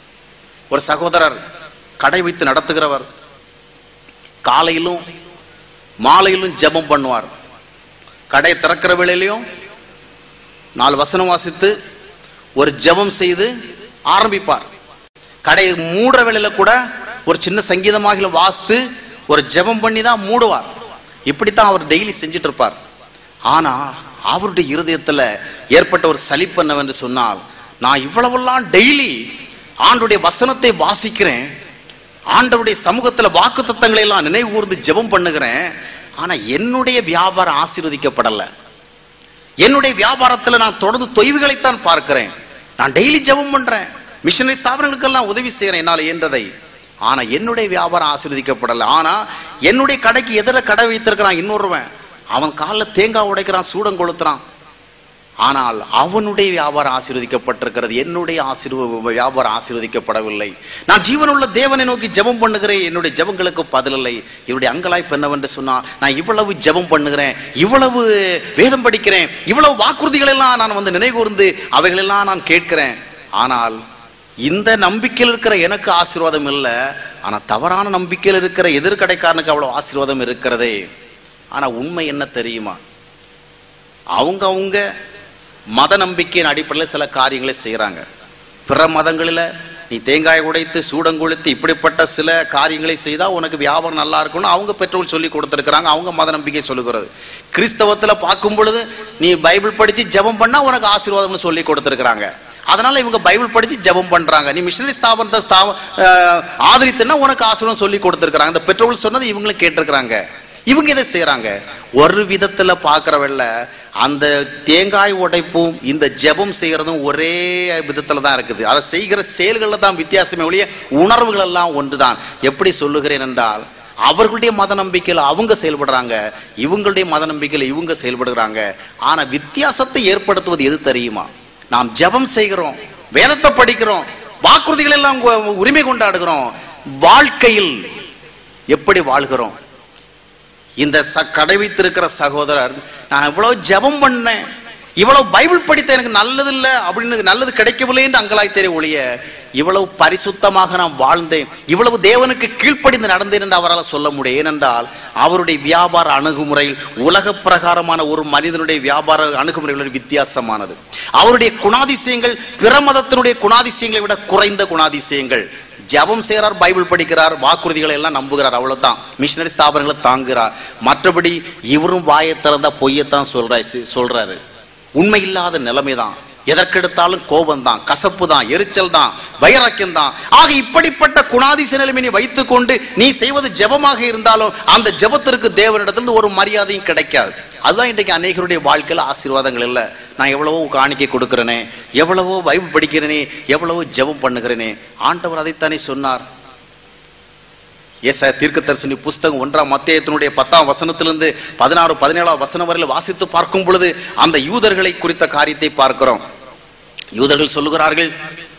ஒரு சகோதரர் கடை வைத்து நடத்துகிறவர் காலையிலும் மாலையிலும் ஜெபம் பண்ணுவார் கடை திறக்கிற வேளையிலையும் நாலு வசனம் வாசித்து ஒரு ஜெபம் செய்து ஆரம்பிப்பார் கடையை மூடுற வேளையில கூட ஒரு சின்ன சங்கீதமாக வாசித்து ஒரு ஜெபம் பண்ணி தான் மூடுவார் இப்படித்தான் அவர் டெய்லி செஞ்சுட்டு இருப்பார் ஆனா அவருடைய இருதயத்துல ஏற்பட்ட ஒரு சலிப்பு என்னவென்று சொன்னால் நான் இவ்வளவெல்லாம் டெய்லி ஆண்டுடைய வசனத்தை வாசிக்கிறேன் ஆண்டவருடைய சமூகத்துல வாக்கு தத்தங்களை எல்லாம் நினைவு கூர்ந்து ஜெபம் பண்ணுகிறேன் ஆனா என்னுடைய வியாபாரம் ஆசீர்வதிக்கப்படல என்னுடைய வியாபாரத்துல நான் தொடர்ந்து தொய்வுகளைத்தான் பார்க்கிறேன் நான் டெய்லி ஜெபம் பண்றேன் மிஷனரி ஸ்தாபனங்களுக்கெல்லாம் உதவி செய்யறேன் என்னால் இயன்றதை ஆனா என்னுடைய வியாபாரம் ஆசீர்வதிக்கப்படல ஆனா என்னுடைய கடைக்கு எதிர கடை வைத்திருக்கிறான் இன்னொருவன் அவன் காலில் தேங்காய் உடைக்கிறான் சூடம் கொளுத்துறான் ஆனால் அவனுடைய வியாபாரம் ஆசீர்வதிக்கப்பட்டிருக்கிறது என்னுடைய ஆசீர்வ வியாபாரம் ஆசீர்வதிக்கப்படவில்லை நான் ஜீவனுள்ள தேவனை நோக்கி ஜெபம் பண்ணுகிறேன் என்னுடைய ஜெபங்களுக்கு பதிலில்லை இவருடைய அங்கலாய்ப்பு என்னவென்று சொன்னால் நான் இவ்வளவு ஜெபம் பண்ணுகிறேன் இவ்வளவு வேதம் படிக்கிறேன் இவ்வளவு வாக்குறுதிகள் எல்லாம் நான் வந்து நினைகூர்ந்து அவைகளெல்லாம் நான் கேட்கிறேன் ஆனால் இந்த நம்பிக்கையில் இருக்கிற எனக்கு ஆசீர்வாதம் இல்லை ஆனா தவறான நம்பிக்கையில் இருக்கிற எதிர்கடைக்காரனுக்கு அவ்வளவு ஆசீர்வாதம் இருக்கிறதே ஆனா உண்மை என்ன தெரியுமா அவங்க அவங்க மத நம்பிக்கையின் அடிப்படையில் சில காரியங்களை செய்கிறாங்க பிற மதங்களில் நீ தேங்காய் உடைத்து சூடங்கொளுத்து இப்படிப்பட்ட சில காரியங்களை செய்தால் உனக்கு வியாபாரம் நல்லா இருக்கும்னு அவங்க பெற்றோர் சொல்லி கொடுத்துருக்குறாங்க அவங்க மத நம்பிக்கை சொல்லுகிறது கிறிஸ்தவத்தில் பார்க்கும் பொழுது நீ பைபிள் படித்து ஜெபம் பண்ணால் உனக்கு ஆசீர்வாதம்னு சொல்லி கொடுத்துருக்குறாங்க அதனால இவங்க பைபிள் படித்து ஜெபம் பண்றாங்க நீ மிஷினரி ஸ்தாபனத்தை ஸ்தாப அஹ், ஆதரித்துன்னா உனக்கு ஆசீர்வாதம் சொல்லி கொடுத்துருக்குறாங்க இந்த பெற்றோர்கள் சொன்னது இவங்களும் கேட்டிருக்கிறாங்க இவங்க இதை செய்றாங்க ஒரு விதத்துல பார்க்கறவல்ல அந்த தேங்காய் உடைப்பும் இந்த ஜெபம் செய்யறதும் ஒரே விதத்துல தான் இருக்குது அதை செய்கிற செயல்கள்ல தான் வித்தியாசமே ஒழிய உணர்வுகள் எல்லாம் ஒன்றுதான் எப்படி சொல்லுகிறேன் என்றால் அவர்களுடைய மத நம்பிக்கையில் அவங்க செயல்படுறாங்க இவங்களுடைய மத நம்பிக்கையில் இவங்க செயல்படுறாங்க ஆனா வித்தியாசத்தை ஏற்படுத்துவது எது தெரியுமா நாம் ஜெபம் செய்கிறோம் வேதத்தை படிக்கிறோம் வாக்குறுதிகள் எல்லாம் உ- உரிமை கொண்டாடுகிறோம் வாழ்க்கையில் எப்படி வாழ்கிறோம் இந்த ச கடை வைத்திருக்கிற சகோதரர் நான் இவ்வளவு ஜெபம் பண்ணேன் இவ்வளவு பைபிள் படித்த எனக்கு நல்லது இல்லை அப்படின்னு நல்லது கிடைக்கவில்லை என்று அங்கலாய்த்தேரே ஒழிய இவ்வளவு பரிசுத்தமாக நான் வாழ்ந்தேன் இவ்வளவு தேவனுக்கு கீழ்ப்படிந்து நடந்தேன் என்று அவரால் சொல்ல முடியும் ஏனென்றால் அவருடைய வியாபார அணுகுமுறையில் உலக பிரகாரமான ஒரு மனிதனுடைய வியாபார அணுகுமுறைகள் வித்தியாசமானது அவருடைய குணாதிசயங்கள் பிற மதத்தினுடைய குணாதிசயங்களை விட குறைந்த குணாதிசயங்கள் ஜெபம் செய்கிறார் பைபிள் படிக்கிறார் வாக்குறுதிகளை எல்லாம் நம்புகிறார் அவ்வளவுதான் மிஷினரி ஸ்தாபனங்களை தாங்குகிறார் மற்றபடி இவரும் வாயை திறந்தா பொய்யத்தான் சொல்றாரு சொல்றாரு உண்மை இல்லாத நிலைமை தான் எதற்கெடுத்தாலும் கோபம் தான் கசப்பு தான் எரிச்சல் தான் வைராக்கியம் தான் ஆக இப்படிப்பட்ட குணாதிச நிலைமை நீ வைத்துக்கொண்டு நீ செய்வது ஜெபமாக இருந்தாலும் அந்த ஜெபத்திற்கு தேவனிடத்திலிருந்து ஒரு மரியாதையும் கிடைக்காது அதுதான் இன்றைக்கு அநேகருடைய வாழ்க்கையில ஆசீர்வாதங்கள் இல்லை நான் எவ்வளவோ காணிக்கை கொடுக்கிறேனே எவ்வளவோ பைபிள் படிக்கிறேனே எவ்வளவோ ஜெபம் பண்ணுகிறேனே ஆண்டவர் அதைத்தானே சொன்னார் ஏசாய தீர்க்கதரிசனி புஸ்தகம் ஒன்றாம் மத்தியத்தினுடைய பத்தாம் வசனத்திலிருந்து பதினாறு பதினேழாம் வசனம் வரையில் வாசித்து பார்க்கும் பொழுது அந்த யூதர்களை குறித்த காரியத்தை பார்க்கிறோம் யூதர்கள் சொல்லுகிறார்கள்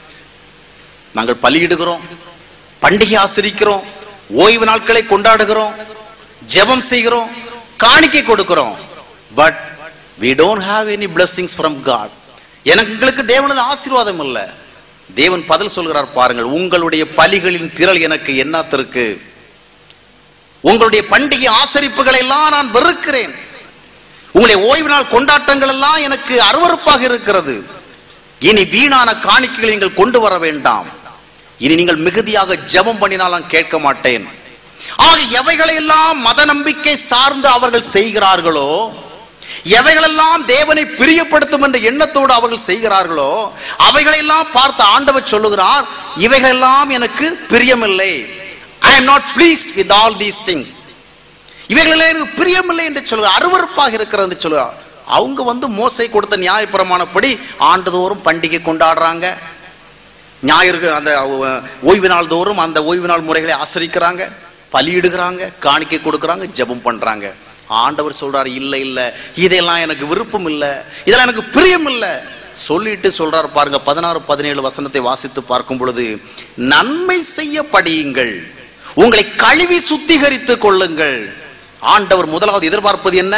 நாங்கள் பலியிடுகிறோம் பண்டிகை ஆசிரிக்கிறோம் ஓய்வு நாட்களை கொண்டாடுகிறோம் ஜெபம் செய்கிறோம் காணிக்கை கொடுக்கிறோம் but we don't have any blessings from god எனக்கு எங்களுக்கு தேவனது ஆசீர்வாதம் இல்ல தேவன் பதில் சொல்கிறார் பாருங்கள் உங்களுடைய பலிகளின் திரள் எனக்கு என்னத்திற்கு உங்களுடைய பண்டிகை ஆசரிப்புகளை எல்லாம் நான் வெறுக்கிறேன் உங்களுடைய ஓய்வு நாள் கொண்டாட்டங்கள் எல்லாம் எனக்கு அருவருப்பாக இருக்கிறது இனி வீணான காணிக்கைகளை நீங்கள் கொண்டு வர வேண்டாம் இனி நீங்கள் மிகுதியாக ஜெபம் பண்ணினால் நான் கேட்க மாட்டேன் ஆக எவைகளெல்லாம் மத நம்பிக்கை சார்ந்து அவர்கள் செய்கிறார்களோ எவைகளெல்லாம் தேவனை பிரியப்படுத்தும் என்ற எண்ணத்தோடு அவர்கள் செய்கிறார்களோ அவைகளெல்லாம் பார்த்து ஆண்டவர் சொல்லுகிறார் இவைகளெல்லாம் எனக்கு பிரியமில்லை ஐ am not pleased with all these things இவைகளெல்லாம் எனக்கு பிரியமில்லை என்று சொல்கிறார் அருவருப்பாக இருக்கிறது என்று சொல்கிறார் அவங்க வந்து மோசை கொடுத்த நியாயப்பிரமாணப்படி ஆண்டுதோறும் பண்டிகை கொண்டாடுறாங்க ஞாயிறு அந்த அஹ், ஓய்வு நாள் தோறும் அந்த ஓய்வு நாள் முறைகளை ஆசரிக்கிறாங்க பலியிடுகிறாங்க காணிக்கை கொடுக்கறாங்க ஜெபம் பண்றாங்க ஆண்டவர் சொல்றாரு இல்ல இல்ல இதெல்லாம் எனக்கு விருப்பம் இல்ல இதெல்லாம் எனக்கு பிரியம் இல்ல சொல்லிட்டு சொல்றாரு பாருங்க பதினாறு பதினேழு வசனத்தை வாசித்து பார்க்கும் பொழுது நன்மை செய்ய படியுங்கள் உங்களை கழுவி சுத்திகரித்துக் கொள்ளுங்கள் ஆண்டவர் முதலாவது எதிர்பார்ப்பது என்ன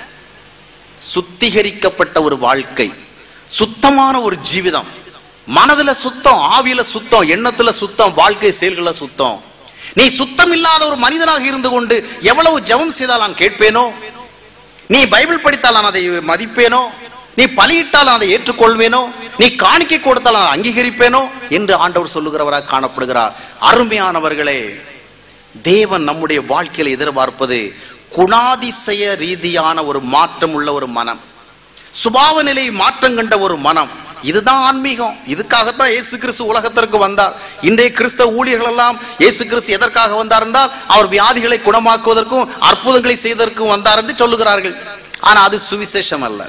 சுத்திகரிக்கப்பட்ட ஒரு வாழ்க்கை சுத்தமான ஒரு ஜீவிதம் மனதுல சுத்தம் ஆவியில சுத்தம் எண்ணத்துல சுத்தம் வாழ்க்கை செயல்கள சுத்தம் நீ சுத்தம் இல்லாத ஒரு மனிதனாக இருந்து கொண்டு எவ்வளவு ஜெபம் செய்தால் நான் கேட்பேனோ நீ பைபிள் படித்தால் நான் அதை மதிப்பேனோ நீ பலியிட்டால் நான் அதை ஏற்றுக்கொள்வேனோ நீ காணிக்கை கொடுத்தால் நான் அங்கீகரிப்பேனோ என்று ஆண்டவர் சொல்லுகிறவராக காணப்படுகிறார் அருமையானவர்களே தேவன் நம்முடைய வாழ்க்கையில எதிர்பார்ப்பது குணாதிசய ரீதியான ஒரு மாற்றம் உள்ள ஒரு மனம் சுபாவ நிலை மாற்றம் கண்ட ஒரு மனம் இதுதான் ஆன்மீகம் இதுக்காகத்தான் இயேசு கிறிஸ்து உலகத்திற்கு வந்தார் இன்றைய கிறிஸ்தவ ஊழியர்கள் எல்லாம் இயேசு கிறிஸ்து எதற்காக வந்தார் என்றால் அவர் வியாதிகளை குணமாக்குவதற்கும் அற்புதங்களை செய்வதற்கும் வந்தார் என்று சொல்லுகிறார்கள் ஆனா அது சுவிசேஷம் அல்ல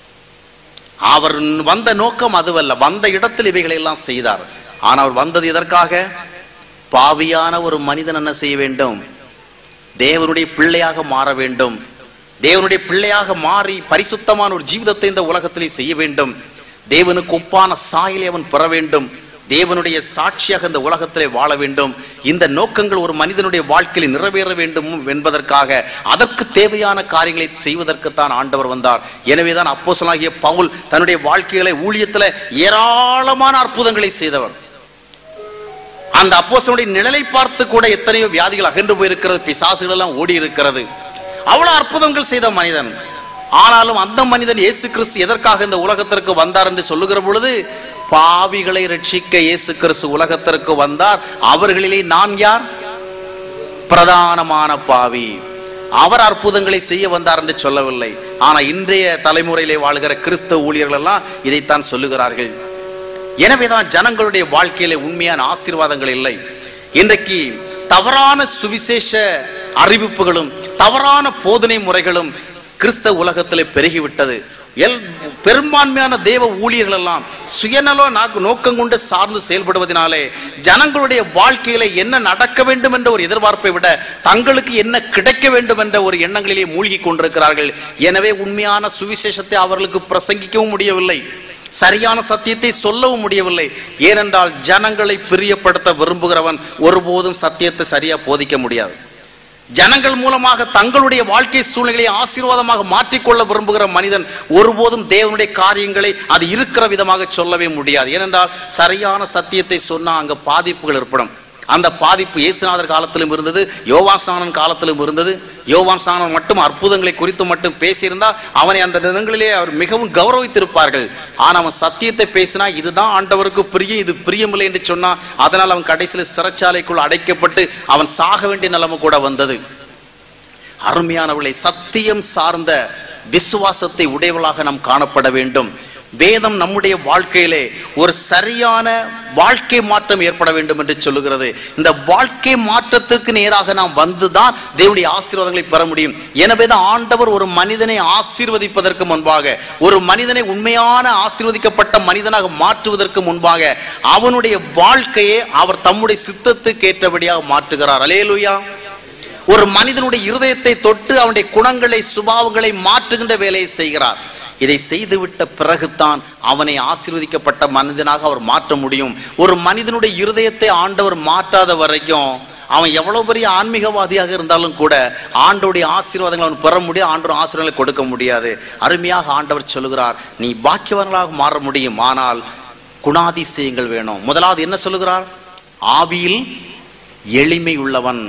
அவர் வந்த நோக்கம் அதுவல்ல வந்த இடத்தில் இவைகளை எல்லாம் செய்தார் ஆனா அவர் வந்தது எதற்காக பாவியான ஒரு மனிதன் என்ன செய்ய வேண்டும் தேவனுடைய பிள்ளையாக மாற வேண்டும் தேவனுடைய பிள்ளையாக மாறி பரிசுத்தமான ஒரு ஜீவிதத்தை இந்த உலகத்திலே செய்ய வேண்டும் தேவனுக்கு ஒப்பான சாயலை அவன் பெற வேண்டும் தேவனுடைய சாட்சியாக இந்த உலகத்திலே வாழ வேண்டும் இந்த நோக்கங்கள் ஒரு மனிதனுடைய வாழ்க்கையில் நிறைவேற வேண்டும் என்பதற்காக அதற்கு தேவையான காரியங்களை செய்வதற்குத்தான் ஆண்டவர் வந்தார் எனவேதான் அப்போஸ்தலனாகிய பவுல் தன்னுடைய வாழ்க்கைகளை ஊழியத்துல ஏராளமான அற்புதங்களை செய்தவர் அந்த அப்போஸ்தலனுடைய நிழலை பார்த்து கூட எத்தனையோ வியாதிகள் அகன்று போயிருக்கிறது பிசாசுகள் எல்லாம் ஓடி இருக்கிறது அவ்வளவு அற்புதங்கள் செய்த மனிதன் ஆனாலும் அந்த மனிதன் இயேசு கிறிஸ்து எதற்காக இந்த உலகத்திற்கு வந்தார் என்று சொல்லுகிற பொழுது பாவிகளை ரட்சிக்க இயேசு கிறிஸ்து உலகத்திற்கு வந்தார் அவர்களிலே நான் யார் பிரதானமான பாவி அவர் அற்புதங்களை செய்ய வந்தார் என்று சொல்லவில்லை ஆனா இன்றைய தலைமுறையிலே வாழ்கிற கிறிஸ்தவ ஊழியர்கள் எல்லாம் இதைத்தான் சொல்லுகிறார்கள் எனவேதான் ஜனங்களுடைய வாழ்க்கையில உண்மையான ஆசீர்வாதங்கள் இல்லை இன்றைக்கு தவறான சுவிசேஷ அறிவிப்புகளும் தவறான போதனை முறைகளும் கிறிஸ்தவ உலகத்திலே பெருகிவிட்டது எல் பெரும்பான்மையான தேவ ஊழியர்கள் எல்லாம் சுயநல நாக்கு நோக்கம் கொண்டு சார்ந்து செயல்படுவதனாலே ஜனங்களுடைய வாழ்க்கையில என்ன நடக்க வேண்டும் என்ற ஒரு எதிர்பார்ப்பை விட தங்களுக்கு என்ன கிடைக்க வேண்டும் என்ற ஒரு எண்ணங்களிலே மூழ்கி கொண்டிருக்கிறார்கள் எனவே உண்மையான சுவிசேஷத்தை அவர்களுக்கு பிரசங்கிக்கவும் முடியவில்லை சரியான சத்தியத்தை சொல்லவும் முடியவில்லை ஏனென்றால் ஜனங்களை பிரியப்படுத்த விரும்புகிறவன் ஒருபோதும் சத்தியத்தை சரியா போதிக்க முடியாது ஜனங்கள் மூலமாக தங்களுடைய வாழ்க்கை சூழ்நிலையை ஆசீர்வாதமாக மாற்றிக்கொள்ள விரும்புகிற மனிதன் ஒருபோதும் தேவனுடைய காரியங்களை அது இருக்கிற விதமாக சொல்லவே முடியாது ஏனென்றால் சரியான சத்தியத்தை சொன்னா அங்க பாதிப்புகள் ஏற்படும் அந்த பாதிப்பு இயேசுநாதர் காலத்திலும் இருந்தது யோவான் ஸ்நானன் காலத்திலும் இருந்தது யோவான் ஸ்நானன் மட்டும் அற்புதங்களை குறித்து மட்டும் பேசியிருந்தால் அவனை அந்த தினங்களிலே அவர் மிகவும் கௌரவித்திருப்பார்கள் ஆனா அவன் சத்தியத்தை பேசினா இதுதான் ஆண்டவருக்கு பிரியம் இது பிரியமில்லை என்று சொன்னா அதனால் அவன் கடைசியில் சிறைச்சாலைக்குள் அடைக்கப்பட்டு அவன் சாக வேண்டிய நிலைமை கூட வந்தது அருமையானவர்களை சத்தியம் சார்ந்த விசுவாசத்தை உடையவளாக நாம் காணப்பட வேண்டும் வேதம் நம்முடைய வாழ்க்கையிலே ஒரு சரியான வாழ்க்கை மாற்றம் ஏற்பட வேண்டும் என்று சொல்லுகிறது இந்த வாழ்க்கை மாற்றத்துக்கு நேராக நாம் வந்துதான் தேவனுடைய ஆசீர்வாதங்களை பெற முடியும் எனவே தான் ஆண்டவர் ஒரு மனிதனை ஆசீர்வதிப்பதற்கு முன்பாக ஒரு மனிதனை உண்மையான ஆசீர்வதிக்கப்பட்ட மனிதனாக மாற்றுவதற்கு முன்பாக அவனுடைய வாழ்க்கையை அவர் தம்முடைய சித்தத்துக்கு ஏற்றபடியாக மாற்றுகிறார் அலேலுயா ஒரு மனிதனுடைய இருதயத்தை தொட்டு அவனுடைய குணங்களை சுபாவங்களை மாற்றுகின்ற வேலையை செய்கிறார் இதை செய்துவிட்ட பிறகுதான் அவனை ஆசீர்வதிக்கப்பட்ட மனிதனாக அவர் மாற்ற முடியும் ஒரு மனிதனுடைய இருதயத்தை ஆண்டவர் மாற்றாத வரைக்கும் அவன் எவ்வளவு பெரிய ஆன்மீகவாதியாக இருந்தாலும் கூட ஆண்டோடைய ஆசீர்வாதங்களை அவன் பெற முடியும் ஆண்டோட ஆசீர்வாதங்களை கொடுக்க முடியாது அருமையாக ஆண்டவர் சொல்லுகிறார் நீ பாக்கியவர்களாக மாற முடியும் ஆனால் குணாதிசயங்கள் வேணும் முதலாவது என்ன சொல்லுகிறார் ஆவியில் எளிமை உள்ளவன்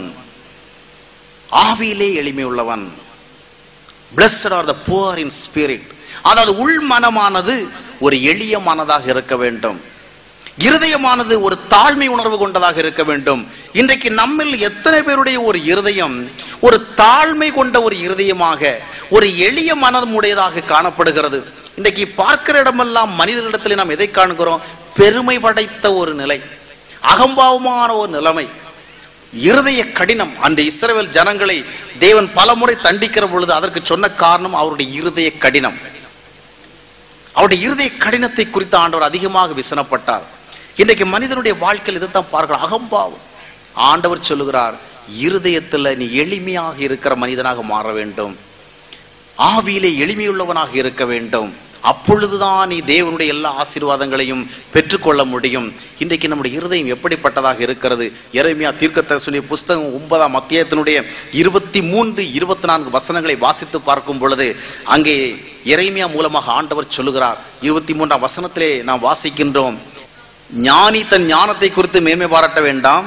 ஆவியிலே எளிமை உள்ளவன் blessed are the poor in spirit அதாவது உள் மனமானது ஒரு எளிய மனதாக இருக்க வேண்டும் இருதயமானது ஒரு தாழ்மை உணர்வு கொண்டதாக இருக்க வேண்டும் இன்றைக்கு நம்மில் எத்தனை பேருடைய ஒரு இருதயம் ஒரு தாழ்மை கொண்ட ஒரு இருதயமாக ஒரு எளிய மனமுடையதாக காணப்படுகிறது இன்றைக்கு பார்க்கிற இடமெல்லாம் மனிதர்களிடத்தில் நாம் எதை காண்கிறோம் பெருமை படைத்த ஒரு நிலை அகம்பாவமான ஒரு நிலைமை இருதய கடினம் அந்த இஸ்ரவேல் ஜனங்களை தேவன் பலமுறை தண்டிக்கிற பொழுது அதற்கு சொன்ன காரணம் அவருடைய இருதய கடினம் அவருடைய இருதய கடினத்தை குறித்து ஆண்டவர் அதிகமாக விசனப்பட்டார் இன்றைக்கு மனிதனுடைய வாழ்க்கையில் இதைத்தான் பார்க்கிறோம் அகம்பாவம் ஆண்டவர் சொல்லுகிறார் இருதயத்துல நீ எளிமையாக இருக்கிற மனிதனாக மாற வேண்டும் ஆவியிலே எளிமையுள்ளவனாக இருக்க வேண்டும் அப்பொழுதுதான் நீ தேவனுடைய எல்லா ஆசீர்வாதங்களையும் பெற்றுக்கொள்ள முடியும் இன்றைக்கு நம்முடைய இருதயம் எப்படிப்பட்டதாக இருக்கிறது எரேமியா தீர்க்கதரிசனுடைய புஸ்தகம் ஒன்பதாம் அத்தியாயத்தினுடைய இருபத்தி மூன்று இருபத்தி நான்கு வசனங்களை வாசித்து பார்க்கும் பொழுது அங்கே எரேமியா மூலமாக ஆண்டவர் சொல்லுகிறார் இருபத்தி மூன்றாம் வசனத்திலே நாம் வாசிக்கின்றோம் ஞானி தன் ஞானத்தை குறித்து மேன்மை பாராட்ட வேண்டாம்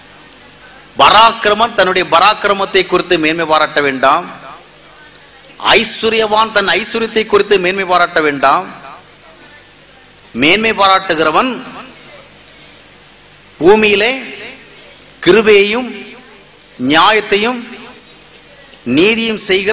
பராக்கிரமன் தன்னுடைய பராக்கிரமத்தை குறித்து மேன்மை பாராட்ட வேண்டாம் ஐஸ்வர்யவான் தன் ஐஸ்வர்யத்தை குறித்து மேன்மை பாராட்ட வேண்டாம் மேன்மை பாராட்டுகிறவன் பூமியிலே கிருபையையும் நியாயத்தையும் நீதியும் செய்கிற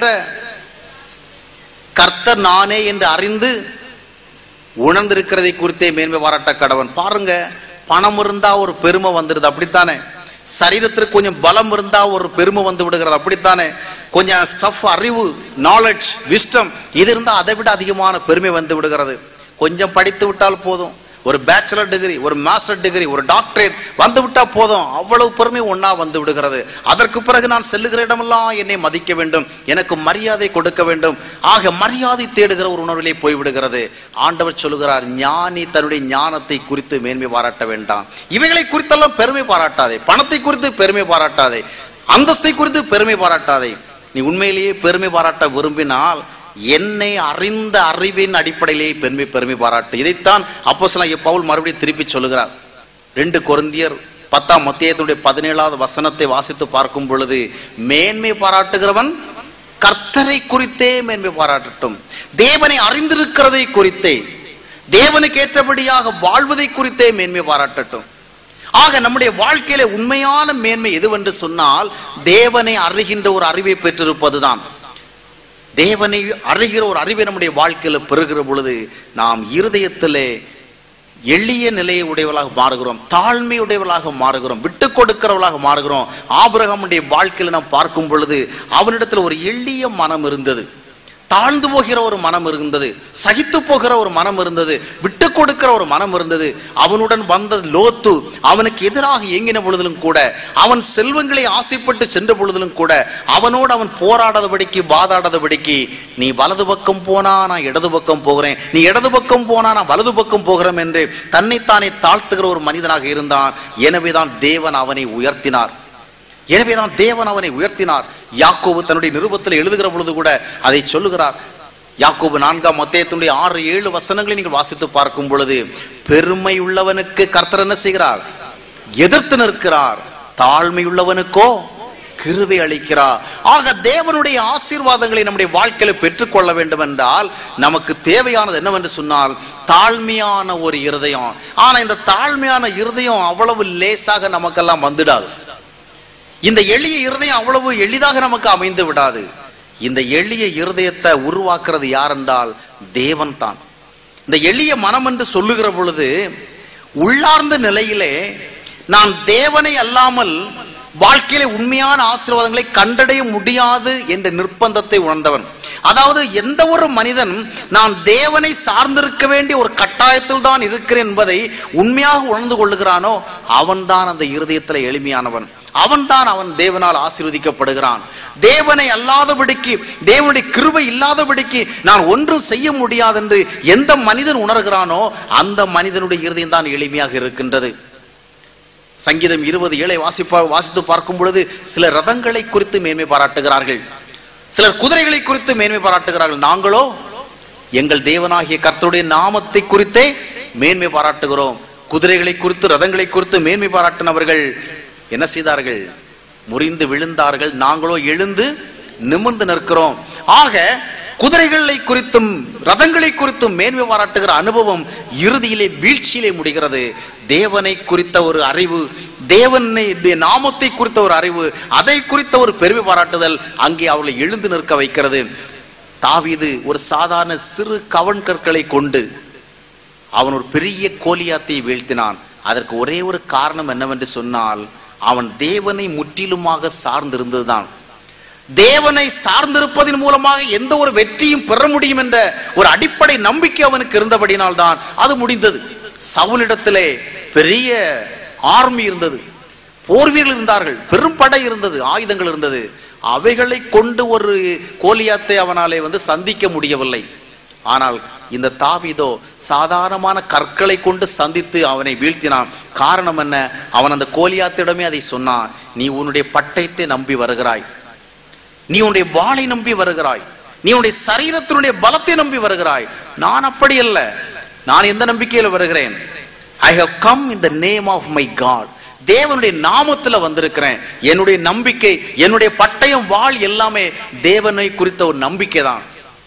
கர்த்தர் நானே என்று அறிந்து உணர்ந்திருக்கிறதை குறித்தே மேன்மை பாராட்ட கடவன் பாருங்க பணம் இருந்தா ஒரு பெருமை வந்துடுது அப்படித்தானே சரீரத்திற்கு கொஞ்சம் பலம் இருந்தா ஒரு பெருமை வந்து விடுகிறது அப்படித்தானே கொஞ்சம் ஸ்டஃப் அறிவு நாலேஜ் விஸ்டம் இது இருந்தா அதை விட அதிகமான பெருமை வந்து விடுகிறது கொஞ்சம் படித்து விட்டால் போதும் ஒரு பேச்சுலர் டிகிரி ஒரு மாஸ்டர் டிகிரி ஒரு டாக்டரேட் வந்து விட்டா போதும் அவ்வளவு பெருமை ஒண்ணா வந்து விடுகிறது அதற்கு பிறகு நான் செல்லுகிற இடமெல்லாம் என்னை மதிக்க வேண்டும் எனக்கு மரியாதை கொடுக்க வேண்டும் ஆக மரியாதை தேடுகிற ஒரு உணர்விலே போய்விடுகிறது ஆண்டவர் சொல்லுகிறார் ஞானி தன்னுடைய ஞானத்தை குறித்து மேன்மை பாராட்ட வேண்டாம் இவைகளை குறித்தெல்லாம் பெருமை பாராட்டாதே பணத்தை குறித்து பெருமை பாராட்டாதே அந்தஸ்தை குறித்து பெருமை பாராட்டாதே நீ உண்மையிலேயே பெருமை பாராட்ட விரும்பினால் என்னை அறிந்த அறிவின் அடிப்படையிலே பெருமை பெருமை பாராட்டு இதைத்தான் அப்போ பவுல் மறுபடியும் திருப்பி சொல்லுகிறார் ரெண்டு கொருந்தியர் பத்தாம் மத்தியத்தினுடைய பதினேழாவது வசனத்தை வாசித்து பார்க்கும் பொழுது மேன்மை பாராட்டுகிறவன் கர்த்தரை குறித்தே மேன்மை பாராட்டட்டும் தேவனை அறிந்திருக்கிறதை குறித்தே தேவனுக்கு ஏற்றபடியாக வாழ்வதை குறித்தே மேன்மை பாராட்டட்டும் ஆக நம்முடைய வாழ்க்கையில உண்மையான மேன்மை எதுவென்று சொன்னால் தேவனை அறிகின்ற ஒரு அறிவை பெற்றிருப்பதுதான் தேவனை அறிகிற ஒரு அறிவை நம்முடைய வாழ்க்கையில பெறுகிற பொழுது நாம் இருதயத்திலே எளிய நிலையை உடையவளாக மாறுகிறோம் தாழ்மை உடையவளாக மாறுகிறோம் விட்டு கொடுக்கிறவளாக மாறுகிறோம் ஆபிரகாமுடைய வாழ்க்கையில நாம் பார்க்கும் பொழுது அவனிடத்தில் ஒரு எளிய மனம் இருந்தது தாழ்ந்து போகிற ஒரு மனம் இருந்தது சகித்து போகிற ஒரு மனம் இருந்தது விட்டு கொடுக்கிற ஒரு மனம் இருந்தது அவனுடன் வந்த லோத்து அவனுக்கு எதிராக இயங்கின பொழுதிலும் கூட அவன் செல்வங்களை ஆசைப்பட்டு சென்ற பொழுதிலும் கூட அவனோடு அவன் போராடாதபடிக்கு வாதாடாதபடிக்கு நீ வலது பக்கம் போனா நான் இடது பக்கம் போகிறேன் நீ இடது பக்கம் போனா நான் வலது பக்கம் போகிறேன் என்று தன்னைத்தானே தாழ்த்துகிற ஒரு மனிதனாக இருந்தான் எனவேதான் தேவன் அவனை உயர்த்தினார் எனவேதான் தேவன் அவனை உயர்த்தினார் யாக்கோபு தன்னுடைய நிருபத்தில் எழுதுகிற பொழுது கூட அதை சொல்லுகிறார் யாக்கோபு நான்காம் மத்தியத்தினுடைய ஆறு ஏழு வசனங்களை நீங்கள் வாசித்து பார்க்கும் பொழுது பெருமை உள்ளவனுக்கு கர்த்தர் என்ன செய்கிறார் எதிர்த்து நிற்கிறார் தாழ்மை உள்ளவனுக்கோ கிருவை அளிக்கிறார் ஆக தேவனுடைய ஆசீர்வாதங்களை நம்முடைய வாழ்க்கையில பெற்றுக்கொள்ள வேண்டும் என்றால் நமக்கு தேவையானது என்னவென்று சொன்னால் தாழ்மையான ஒரு இருதயம் ஆனா இந்த தாழ்மையான இருதயம் அவ்வளவு லேசாக நமக்கெல்லாம் வந்துடாது இந்த எளிய இருதயம் அவ்வளவு எளிதாக நமக்கு அமைந்து விடாது இந்த எளிய இருதயத்தை உருவாக்குறது யார் என்றால் தேவன் தான் இந்த எளிய மனம் என்று சொல்லுகிற பொழுது உள்ளார்ந்த நிலையிலே நான் தேவனை அல்லாமல் வாழ்க்கையில உண்மையான ஆசீர்வாதங்களை கண்டடைய முடியாது என்ற நிர்பந்தத்தை உணர்ந்தவன் அதாவது எந்த ஒரு மனிதன் நான் தேவனை சார்ந்திருக்க வேண்டிய ஒரு கட்டாயத்தில் தான் இருக்கிறேன் என்பதை உண்மையாக உணர்ந்து கொள்ளுகிறானோ அவன்தான் அந்த இருதயத்தில் எளிமையானவன் அவன்தான் அவன் தேவனால் ஆசீர்வதிக்கப்படுகிறான் தேவனை அல்லாதபடிக்கு தேவனுடைய கிருபை இல்லாதபடிக்கு நான் ஒன்றும் செய்ய முடியாது என்று எந்த மனிதன் உணர்கிறானோ அந்த மனிதனுடைய இருதயம் தான் எளிமையாக இருக்கின்றது சங்கீதம் இருபது ஏழை வாசிப்பா வாசித்து பார்க்கும் பொழுது சில ரதங்களை குறித்து மேன்மை பாராட்டுகிறார்கள் சிலர் குதிரைகளை குறித்து மேன்மை பாராட்டுகிறார்கள் நாங்களோ எங்கள் தேவனாகிய கர்த்தருடைய நாமத்தை குறித்தே மேன்மை பாராட்டுகிறோம் குதிரைகளை குறித்து ரதங்களை குறித்து மேன்மை பாராட்டினவர்கள் என்ன செய்தார்கள் முறிந்து விழுந்தார்கள் நாங்களோ எழுந்து நிமிர்ந்து நிற்கிறோம் ஆக குதிரைகளை குறித்தும் ரதங்களை குறித்தும் மேன்மை பாராட்டுகிற அனுபவம் இறுதியிலே வீழ்ச்சியிலே முடிகிறது தேவனை குறித்த ஒரு அறிவு தேவனை நாமத்தை குறித்த ஒரு அறிவு அதை குறித்த ஒரு பெருமை பாராட்டுதல் அங்கே அவளை எழுந்து நிற்க வைக்கிறது தாவீது ஒரு சாதாரண சிறு கவன் கற்களை கொண்டு அவன் ஒரு பெரிய கோலியாத்தை வீழ்த்தினான் அதற்கு ஒரே ஒரு காரணம் என்னவென்று சொன்னால் அவன் தேவனை முற்றிலுமாக சார்ந்திருந்ததுதான் தேவனை சார்ந்திருப்பதன் மூலமாக எந்த ஒரு வெற்றியும் பெற முடியும் என்ற ஒரு அடிப்படை நம்பிக்கை அவனுக்கு இருந்தபடினால் தான் அது முடிந்தது சவுலிடத்திலே பெரிய ஆர்மி இருந்தது போர் வீரர்கள் இருந்தார்கள் பெரும் படை இருந்தது ஆயுதங்கள் இருந்தது அவைகளை கொண்டு ஒரு கோலியாத்தை அவனாலே வந்து சந்திக்க முடியவில்லை ஆனால் இந்த தாவீதோ சாதாரணமான கற்களை கொண்டு சந்தித்து அவனை வீழ்த்தினான் காரணம் என்ன அவன் அந்த கோலியாத்திடமே அதை சொன்னான் நீ உன்னுடைய பட்டயத்தை நம்பி வருகிறாய் நீ உன்னுடைய வாளை நம்பி வருகிறாய் நீ உன்னுடைய சரீரத்தினுடைய பலத்தை நம்பி வருகிறாய் நான் அப்படி அல்ல நான் எந்த நம்பிக்கையில வருகிறேன் I have come in the name of my God தேவனுடைய நாமத்துல வந்திருக்கிறேன் என்னுடைய நம்பிக்கை என்னுடைய பட்டயம் வாழ் எல்லாமே தேவனை குறித்த ஒரு நம்பிக்கை தான்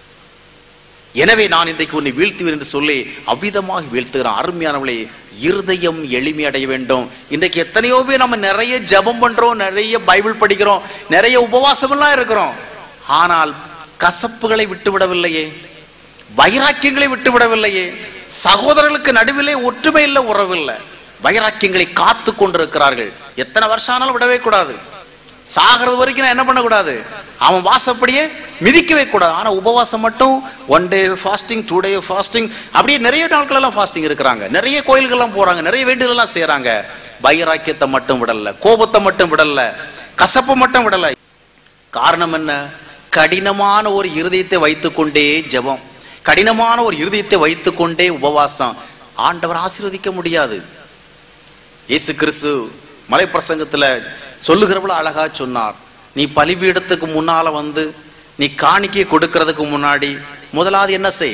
எனவே நான் இன்றைக்கு உன்னை வீழ்த்துவேன் என்று சொல்லி அவ்விதமாக வீழ்த்துகிறான் அருமையானவளே இருதயம் எளிமை அடைய வேண்டும் இன்றைக்கு எத்தனையோ பேர் நம்ம நிறைய ஜெபம் பண்றோம் நிறைய பைபிள் படிக்கிறோம் நிறைய உபவாசம் எல்லாம் இருக்கிறோம் ஆனால் கசப்புகளை விட்டு விடவில்லையே வைராக்கியங்களை விட்டு விடவில்லையே சகோதரர்களுக்கு நடுவிலே ஒற்றுமை இல்லை உறவில்லை வைராக்கியங்களை காத்து கொண்டிருக்கிறார்கள் எத்தனை வருஷம் ஆனாலும் விடவே கூடாது சாகிறது வரைக்கும் நான் என்ன பண்ணக்கூடாது அவன் வாசப்படியே மிதிக்கவே கூடாது ஆனா உபவாசம் மட்டும் one day fasting two day fasting அப்படியே நிறைய நாட்கள் எல்லாம் ஃபாஸ்டிங் இருக்கிறாங்க நிறைய கோயில்கள்லாம் போறாங்க நிறைய வேண்டுதல் எல்லாம் செய்யறாங்க வைராக்கியத்தை மட்டும் விடல கோபத்தை மட்டும் விடல கசப்பை மட்டும் விடல காரணம் என்ன கடினமான ஒரு இருதயத்தை வைத்துக்கொண்டே ஜெபம் கடினமான ஒரு இருதயத்தை வைத்துக்கொண்டே உபவாசம் ஆண்டவர் ஆசீர்வதிக்க முடியாது இயேசு கிறிஸ்து மலைப்பிரசங்கத்துல சொல்லுகிறவள அழகா சொன்னார் நீ பலிபீடத்துக்கு முன்னால வந்து நீ காணிக்கை கொடுக்கறதுக்கு முன்னாடி முதலாவது என்ன செய்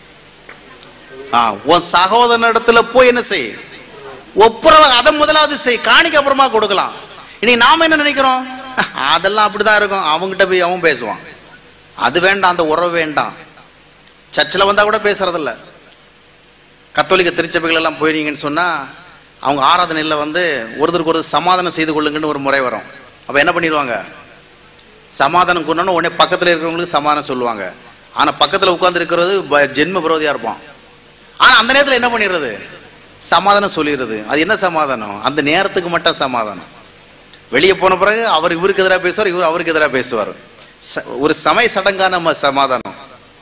ஆ, உன் சகோதரனிடத்துல போய் என்ன செய் ஒப்புரவ அதை முதலாவது செய் காணிக்கை அப்புறமா கொடுக்கலாம் இன்னைக்கு நாம என்ன நினைக்கிறோம் அதெல்லாம் அப்படிதான் இருக்கும் அவங்ககிட்ட போய் அவன் பேசுவான் அது வேண்டாம் அந்த உறவு வேண்டாம் சர்ச்சில் வந்தா கூட பேசுறதில்ல கத்தோலிக்க திருச்சபைகள் எல்லாம் போயிருங்கன்னு சொன்னா அவங்க ஆராதனையில் வந்து ஒருத்தருக்கு ஒரு சமாதானம் செய்து கொள்ளுங்கன்னு ஒரு முறை வரும் அப்ப என்ன பண்ணிடுவாங்க சமாதானம் கொண்டோன்னு உடனே பக்கத்துல இருக்கிறவங்களுக்கு சமாதானம் சொல்லுவாங்க ஆனா பக்கத்துல உட்கார்ந்து இருக்கிறது ஜென்ம விரோதியா இருப்பான் ஆனா அந்த நேரத்துல என்ன பண்ணிடுறது சமாதானம் சொல்லிடுறது அது என்ன சமாதானம் அந்த நேரத்துக்கு மட்டும் சமாதானம் வெளியே போன பிறகு அவர் இவருக்கு எதிராக பேசுவார் இவர் அவருக்கு எதிராக பேசுவார் ச- ஒரு சமய சடங்கான நம்ம சமாதானம்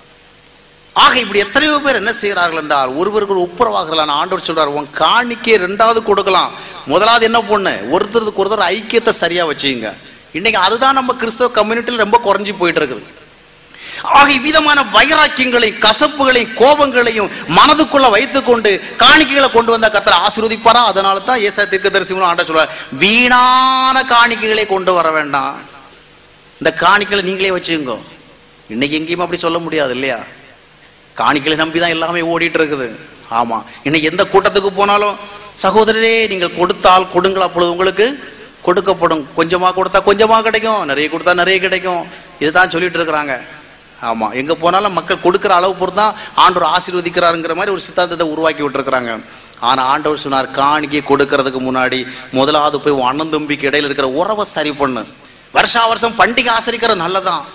ஆக இப்படி எத்தனையோ பேர் என்ன செய்கிறார்கள் என்றால் ஒருவருக்கு ஒரு ஒப்புரவாகிறான் ஆண்டவர் சொல்றார் உன் காணிக்கை ரெண்டாவது கொடுக்கலாம் முதலாவது என்ன பொண்ணு ஒருத்தருக்கு ஒருத்தர் ஐக்கியத்தை சரியா வச்சுங்க இன்னைக்கு அதுதான் நம்ம கிறிஸ்தவ கம்யூனிட்டியில் ரொம்ப குறைஞ்சி போயிட்டு இருக்குது ஆக இவ்விதமான வைராக்கியங்களை கசப்புகளையும் கோபங்களையும் மனதுக்குள்ள வைத்துக்கொண்டு காணிக்கைகளை கொண்டு வந்த கத்தரை ஆசீர்வதிப்பாரா அதனால தான் ஏசா தீர்க்கதரிசிகளும் ஆண்ட சொல்றார் வீணான காணிக்கைகளை கொண்டு வர வேண்டாம் இந்த காணிக்கைகளை நீங்களே வச்சுக்கோ இன்னைக்கு எங்கேயுமே அப்படி சொல்ல முடியாது இல்லையா காணிக்கைகளை நம்பி தான் எல்லாமே ஓடிட்டு இருக்குது ஆமா இன்னைக்கு எந்த கூட்டத்துக்கு போனாலும் சகோதரரே நீங்கள் கொடுத்தால் கொடுங்கள் அப்பொழுது உங்களுக்கு கொடுக்கப்படும் கொஞ்சமா கொடுத்தா கொஞ்சமா கிடைக்கும் நிறைய கொடுத்தா நிறைய கிடைக்கும் இதுதான் சொல்லிட்டு இருக்கிறாங்க ஆமா எங்க போனாலும் மக்கள் கொடுக்கிற அளவு பொறுத்து தான் ஆண்டவர் ஆசீர்வதிக்கிறாருங்கிற மாதிரி ஒரு சித்தாந்தத்தை உருவாக்கி விட்டுருக்கிறாங்க ஆனா ஆண்டவர் சொன்னார் காணிக்கை கொடுக்கறதுக்கு முன்னாடி முதலாவது போய் உன் அண்ணன் தம்பிக்கு இடையில இருக்கிற உறவை சரி பண்ணு வருஷா வருஷம் பண்டிகை ஆசரிக்கிறது நல்லதான்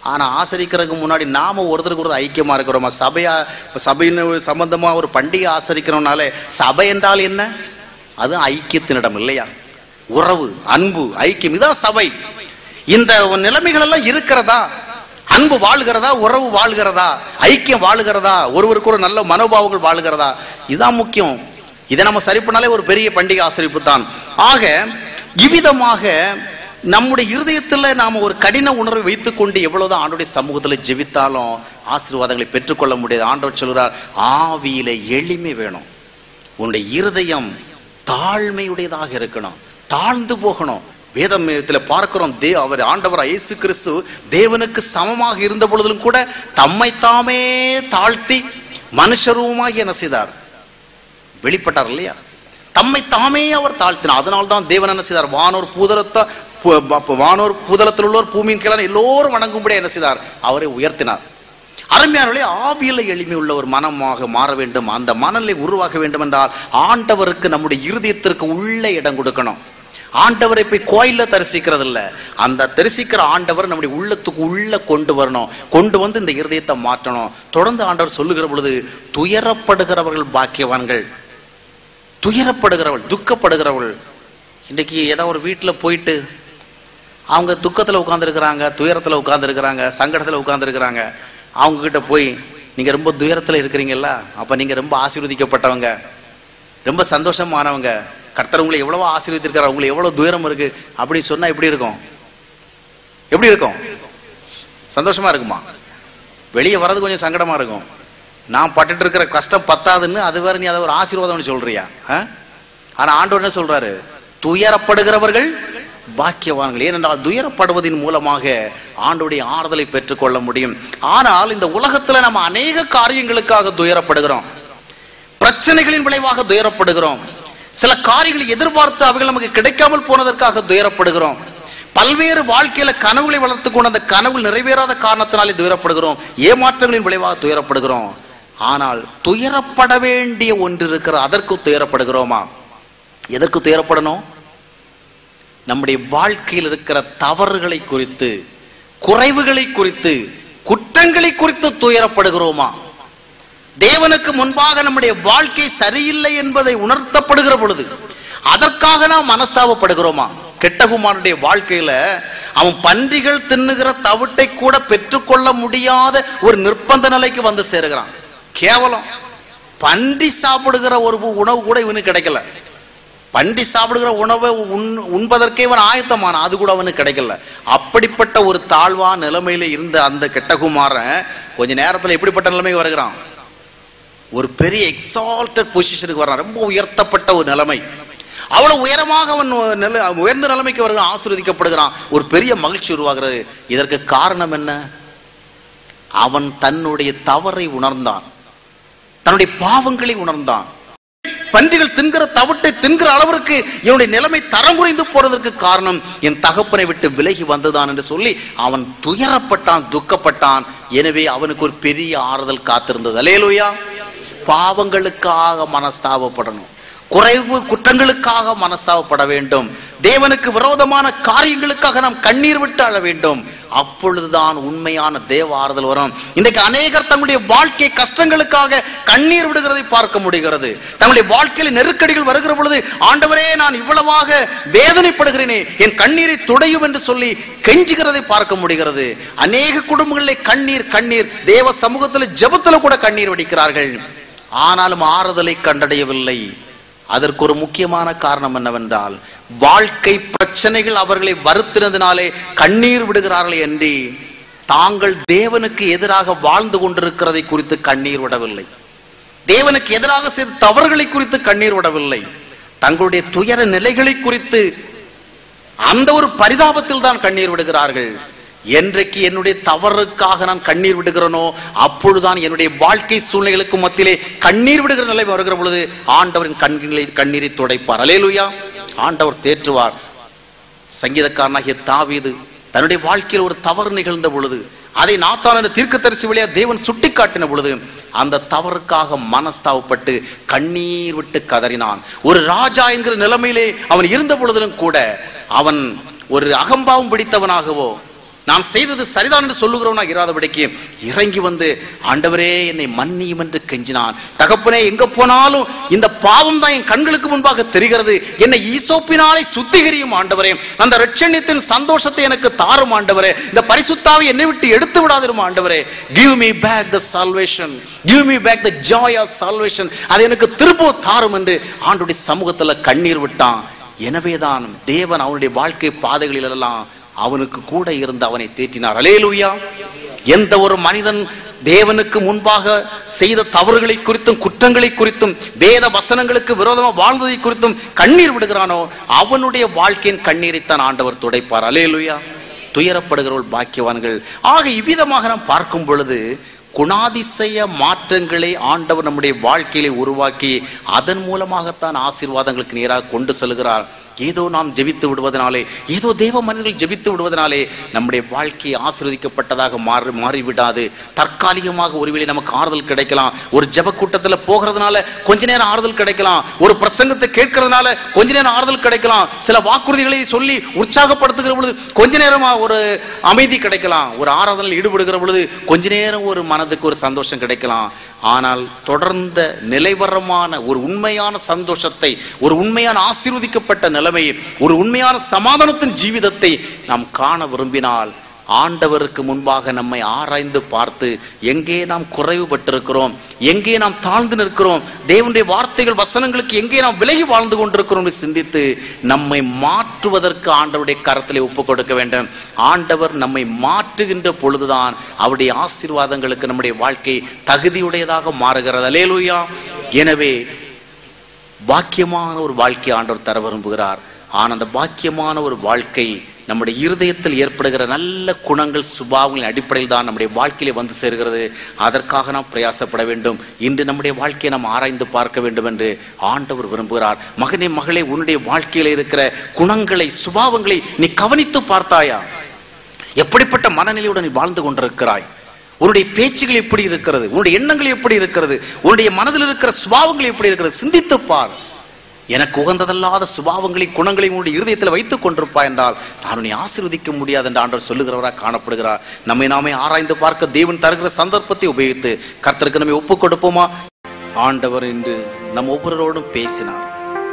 ஆனா ஆசரிக்கிறதுக்கு முன்னாடி நாம ஒருத்தருக்கு ஒருத்தர் ஐக்கியமா இருக்கிறோமா சபையா சபையின் சம்பந்தமா ஒரு பண்டிகை ஆசரிக்கிறோம்னாலே சபை என்றால் என்ன அது ஐக்கியத்தினிடம் இல்லையா உறவு அன்பு ஐக்கியம் இதான் சபை இந்த நிலைமைகள் எல்லாம் இருக்கிறதா அன்பு வாழ்கிறதா உறவு வாழ்கிறதா ஐக்கியம் வாழுகிறதா ஒருவருக்கு ஒரு நல்ல மனோபாவங்கள் வாழுகிறதா இதுதான் முக்கியம் இதை நம்ம சரி பண்ணாலே ஒரு பெரிய பண்டிகை ஆசரிப்பு தான் ஆக இவ்விதமாக நம்முடைய இருதயத்துல நாம ஒரு கடின உணர்வை வைத்துக்கொண்டு எவ்வளவுதான் ஆண்டோடைய சமூகத்துல ஜெபித்தாலும் ஆசீர்வாதங்களை பெற்றுக்கொள்ள முடியாது ஆண்டவர் சொல்கிறார் ஆவியில எளிமை வேணும் உன்னுடைய இருதயம் தாழ்மையுடையதாக இருக்கணும் தாழ்ந்து போகணும் வேதத்துல பார்க்கிறோம் தே அவர் ஆண்டவர் இயேசு கிறிஸ்து தேவனுக்கு சமமாக இருந்த பொழுதிலும் கூட தம்மை தாமே தாழ்த்தி மனுஷரூபமாகி என்ன செய்தார் வெளிப்பட்டார் இல்லையா தம்மை தாமே அவர் தாழ்த்தினார் அதனால தான் தேவன் என்ன செய்தார் வானோர் பூதலத்தை பு- ப- வானோர் பூதலத்தில் உள்ளோர் பூமியின் கீழே எல்லோரும் வணங்கும்படி என்ன செய்தார் அவரை உயர்த்தினார் அருமையானவர்களே ஆவியில எளிமை உள்ள ஒரு மனமாக மாற வேண்டும் அந்த மனநிலை உருவாக வேண்டும் என்றால் ஆண்டவருக்கு நம்முடைய இருதயத்திற்கு உள்ள இடம் கொடுக்கணும் ஆண்டவரை போய் கோயில்ல தரிசிக்கிறது இல்ல அந்த தரிசிக்கிற ஆண்டவர் நம்முடைய உள்ளத்துக்கு உள்ள கொண்டு வரணும் கொண்டு வந்து இந்த இருதயத்தை மாற்றணும் தொடர்ந்து ஆண்டவர் சொல்லுகிற பொழுது துயரப்படுகிறவர்கள் பாக்கியவான்கள் துயரப்படுகிறவள் துக்கப்படுகிறவள் இன்னைக்கு ஏதோ ஒரு வீட்டில் போயிட்டு அவங்க துக்கத்தில் உட்காந்துருக்கிறாங்க துயரத்தில் உட்காந்துருக்கிறாங்க சங்கடத்தில் உட்காந்துருக்கிறாங்க அவங்க கிட்ட போய் நீங்கள் ரொம்ப துயரத்தில் இருக்கிறீங்கல்ல அப்போ நீங்கள் ரொம்ப ஆசீர்வதிக்கப்பட்டவங்க ரொம்ப சந்தோஷமானவங்க கர்த்தர் உங்களை எவ்வளவோ ஆசீர்வதித்திருக்காரு உங்களுக்கு எவ்வளோ துயரம் இருக்கு அப்படி சொன்னா எப்படி இருக்கும் எப்படி இருக்கும் சந்தோஷமா இருக்குமா வெளியே வர்றது கொஞ்சம் சங்கடமா இருக்கும் நான் பட்டுட்டு இருக்கிற கஷ்டம் பத்தாதுன்னு அது வேற நீ அதை ஒரு ஆசீர்வாதம்னு சொல்றியா ஆ? ஆனா ஆண்டவர் என்ன சொல்றாரு துயரப்படுகிறவர்கள் பாக்கியவான்கள் ஏனென்றால் துயரப்படுவதன் மூலமாக ஆண்டுடைய ஆறுதலை பெற்றுக்கொள்ள முடியும் ஆனால் இந்த உலகத்துல நம்ம அநேக காரியங்களுக்காக துயரப்படுகிறோம் பிரச்சனைகளின் விளைவாக துயரப்படுகிறோம் சில காரியங்களை எதிர்பார்த்து அவைகள் நமக்கு கிடைக்காமல் போனதற்காக துயரப்படுகிறோம் பல்வேறு வாழ்க்கையில கனவுகளை வளர்த்து கொண்டு அந்த கனவு நிறைவேறாத காரணத்தினாலே துயரப்படுகிறோம் ஏமாற்றங்களின் விளைவாக துயரப்படுகிறோம் ஆனால் துயரப்பட வேண்டிய ஒன்று இருக்கிற அதற்கு துயரப்படுகிறோமா எதற்கு துயரப்படணும் நம்முடைய வாழ்க்கையில் இருக்கிற தவறுகளை குறித்து குறைவுகளை குறித்து குற்றங்களை குறித்து துயரப்படுகிறோமா தேவனுக்கு முன்பாக நம்முடைய வாழ்க்கை சரியில்லை என்பதை உணர்த்தப்படுகிற பொழுது அதற்காக நாம் மனஸ்தாபப்படுகிறோமா கெட்டகுமாரனுடைய வாழ்க்கையில அவன் பன்றிகள் தின்னுகிற தவிட்டை கூட பெற்றுக்கொள்ள முடியாத ஒரு நிர்பந்த நிலைக்கு வந்து சேருகிறான் கேவலம் பன்றி சாப்பிடுகிற ஒரு உணவு கூட இவனுக்கு கிடைக்கல பன்றி சாப்பிடுகிற உணவை உண் உண்பதற்கே இவன் ஆயத்தமான அது கூட அவனுக்கு கிடைக்கல அப்படிப்பட்ட ஒரு தாழ்வா நிலைமையில இருந்த அந்த கெட்டகுமாரன் கொஞ்ச நேரத்துல எப்படிப்பட்ட நிலைமைக்கு வருகிறான் ஒரு பெரிய எக்ஸால்டட் பொசிஷனுக்கு வரான் ரொம்ப உயர்த்தப்பட்ட ஒரு நிலைமை அவ்வளவு உயரமாக அவன் நிலை உயர்ந்த நிலைமைக்கு வருகிறான் ஆசீர்வதிக்கப்படுகிறான் ஒரு பெரிய மகிழ்ச்சி உருவாகிறது இதற்கு காரணம் என்ன அவன் தன்னுடைய தவறை உணர்ந்தான் தன்னுடைய பாவங்களை உணர்ந்தான் பன்றிகள் தின்கிற தவிட்டை தின்கிற அளவிற்கு என்னுடைய நிலைமை தரமுறைந்து போறதற்கு காரணம் என் தகப்பனை விட்டு விலகி வந்ததான் என்று சொல்லி அவன் துயரப்பட்டான் துக்கப்பட்டான் எனவே அவனுக்கு ஒரு பெரிய ஆறுதல் காத்திருந்தது அலேலுயா பாவங்களுக்காக மனஸ்தாபப்படணும் குறைவு குற்றங்களுக்காக மனஸ்தாபப்பட வேண்டும் தேவனுக்கு விரோதமான காரியங்களுக்காக நாம் கண்ணீர் விட்டு அழ வேண்டும் அப்பொழுதுதான் உண்மையான தேவ ஆறுதல் வரும் இன்றைக்கு அநேகர் தங்களுடைய வாழ்க்கை கஷ்டங்களுக்காக கண்ணீர் விடுகிறதை பார்க்க முடிகிறது தங்களுடைய வாழ்க்கையில் நெருக்கடிகள் வருகிற பொழுது ஆண்டவரே நான் இவ்வளவாக வேதனைப்படுகிறேனே என் கண்ணீரை துடையும் என்று சொல்லி கெஞ்சுகிறதை பார்க்க முடிகிறது அநேக குடும்பங்களிலே கண்ணீர் கண்ணீர் தேவ சமூகத்தில் ஜெபத்துல கூட கண்ணீர் வடிக்கிறார்கள் ஆனாலும் ஆறுதலை கண்டடையவில்லை அதற்கு ஒரு முக்கியமான காரணம் என்னவென்றால் வாழ்க்கை பிரச்சனைகள் அவர்களை வருத்தினதினாலே கண்ணீர் விடுகிறார்கள் என்று தாங்கள் தேவனுக்கு எதிராக வாழ்ந்து கொண்டிருக்கிறதை குறித்து கண்ணீர் விடவில்லை தேவனுக்கு எதிராக செய்த தவறுகளை குறித்து கண்ணீர் விடவில்லை தங்களுடைய துயர நிலைகளை குறித்து அந்த ஒரு பரிதாபத்தில் தான் கண்ணீர் விடுகிறார்கள் என்றைக்கு என்னுடைய தவறுக்காக நான் கண்ணீர் விடுகிறேனோ அப்பொழுதுதான் என்னுடைய வாழ்க்கை சூழ்நிலைகளுக்கு மத்தியிலே கண்ணீர் விடுகிற நிலை வருகிற பொழுது ஆண்டவரின் கண்களை கண்ணீரை துடைப்பார் அலேலுயா ஆண்டவர் தேற்றுவார் சங்கீதக்காரனாகிய தாவீது தன்னுடைய வாழ்க்கையில் ஒரு தவறு நிகழ்ந்த பொழுது அதை நாத்தான் என்ற தீர்க்கதரிசி வழியா தேவன் சுட்டிக்காட்டின பொழுது அந்த தவறுக்காக மனஸ்தாவப்பட்டு கண்ணீர் விட்டு கதறினான் ஒரு ராஜா என்கிற நிலைமையிலே அவன் இருந்த பொழுதிலும் கூட அவன் ஒரு அகம்பாவம் பிடித்தவனாகவோ நான் செய்தது சரிதான் என்று சொல்லுகிறவனா இராதபடிக்கு இறங்கி வந்து ஆண்டவரே என்னை மன்னியும் என்று கெஞ்சினான் தகப்பனே எங்க போனாலும் இந்த பாவம் தான் என் கண்களுக்கு முன்பாக தெரிகிறது என்னை ஈசோப்பினாலே சுத்திகரியும் ஆண்டவரே அந்த ரட்சணியத்தின் சந்தோஷத்தை எனக்கு தாரும் ஆண்டவரே இந்த பரிசுத்தாவை என்னை விட்டு எடுத்து விடாதிரும் ஆண்டவரே give me back the salvation give me back the joy of salvation அது எனக்கு திரும்ப தாரும் என்று ஆண்டுடைய சமூகத்துல கண்ணீர் விட்டான் எனவேதான் தேவன் அவனுடைய வாழ்க்கை பாதைகளில் எல்லாம் அவனுக்கு கூட இருந்து அவனை தேற்றினார் அலேலுயா எந்த ஒரு மனிதன் தேவனுக்கு முன்பாக செய்த தவறுகளை குறித்தும் குற்றங்களை குறித்தும் வேத வசனங்களுக்கு விரோதமாக வாழ்ந்ததை குறித்தும் கண்ணீர் விடுகிறானோ அவனுடைய வாழ்க்கையின் கண்ணீரைத்தான் ஆண்டவர் துடைப்பார் அலேலுயா துயரப்படுகிறவர்கள் பாக்கியவான்கள் ஆக இவ்விதமாக நாம் பார்க்கும் பொழுது குணாதிசய மாற்றங்களை ஆண்டவர் நம்முடைய வாழ்க்கையிலே உருவாக்கி அதன் மூலமாகத்தான் ஆசீர்வாதங்களுக்கு நேராக கொண்டு செல்கிறார் ஏதோ நாம் ஜெபித்து விடுவதனாலே ஏதோ தேவ மனிதர்கள் ஜெபித்து விடுவதனாலே நம்முடைய வாழ்க்கை ஆசீர்வதிக்கப்பட்டதாக மாறி மாறிவிடாது தற்காலிகமாக ஒருவேளை நமக்கு ஆறுதல் கிடைக்கலாம் ஒரு ஜெப கூட்டத்தில் போகிறதுனால கொஞ்ச நேரம் ஆறுதல் கிடைக்கலாம் ஒரு பிரசங்கத்தை கேட்கறதுனால கொஞ்ச நேரம் ஆறுதல் கிடைக்கலாம் சில வாக்குறுதிகளை சொல்லி உற்சாகப்படுத்துகிற பொழுது கொஞ்ச நேரமா ஒரு அமைதி கிடைக்கலாம் ஒரு ஆராதனையில் ஈடுபடுகிற பொழுது கொஞ்ச நேரம் ஒரு மனதுக்கு ஒரு சந்தோஷம் கிடைக்கலாம் ஆனால் தொடர்ந்த நிலைவரமான ஒரு உண்மையான சந்தோஷத்தை ஒரு உண்மையான ஆசீர்வதிக்கப்பட்ட நிலைமையை ஒரு உண்மையான சமாதானத்தின் ஜீவிதத்தை நாம் காண விரும்பினால் ஆண்டவருக்கு முன்பாக நம்மை ஆராய்ந்து பார்த்து எங்கே நாம் குறைவுபட்டிருக்கிறோம் எங்கே நாம் தாழ்ந்து நிற்கிறோம் தேவனுடைய வார்த்தைகள் வசனங்களுக்கு எங்கே நாம் விலகி வாழ்ந்து கொண்டிருக்கிறோம் என்று சிந்தித்து நம்மை மாற்றுவதற்கு ஆண்டவருடைய கரத்திலே ஒப்பு கொடுக்க வேண்டும் ஆண்டவர் நம்மை மாற்றுகின்ற பொழுதுதான் அவருடைய ஆசீர்வாதங்களுக்கு நம்முடைய வாழ்க்கை தகுதியுடையதாக மாறுகிறது அலேலுயா எனவே பாக்கியமான ஒரு வாழ்க்கை ஆண்டவர் தர விரும்புகிறார் ஆனால் அந்த பாக்கியமான ஒரு வாழ்க்கை நம்முடைய இருதயத்தில் ஏற்படுகிற நல்ல குணங்கள் சுபாவங்களின் அடிப்படையில் தான் நம்முடைய வாழ்க்கையிலே வந்து சேர்கிறது அதற்காக நாம் பிரயாசப்பட வேண்டும் இன்று நம்முடைய வாழ்க்கையை நாம் ஆராய்ந்து பார்க்க வேண்டும் என்று ஆண்டவர் விரும்புகிறார் மகனே மகளே உன்னுடைய வாழ்க்கையில் இருக்கிற குணங்களை சுபாவங்களை நீ கவனித்து பார்த்தாயா எப்படிப்பட்ட மனநிலையுடன் நீ வாழ்ந்து கொண்டிருக்கிறாய் உன்னுடைய பேச்சுகள் எப்படி இருக்கிறது உன்னுடைய எண்ணங்கள் எப்படி இருக்கிறது உன்னுடைய மனதில் இருக்கிற சுபாவங்கள் எப்படி இருக்கிறது சிந்தித்து பார் எனக்கு உகந்ததல்லாத சுபாவங்களை குணங்களை உன்னுடைய இருதயத்தில் வைத்துக் கொண்டிருப்பாய் என்றால் நான் உன்னை ஆசீர்வதிக்க முடியாது என்று ஆண்டவர் சொல்லுகிறவராக காணப்படுகிறார் நம்மை நாமே ஆராய்ந்து பார்க்க தேவன் தருகிற சந்தர்ப்பத்தை உபயோகித்து கர்த்தருக்கு நம்மை ஒப்புக் கொடுப்போமா ஆண்டவர் என்று நம் ஒவ்வொருவரோடும் பேசினார்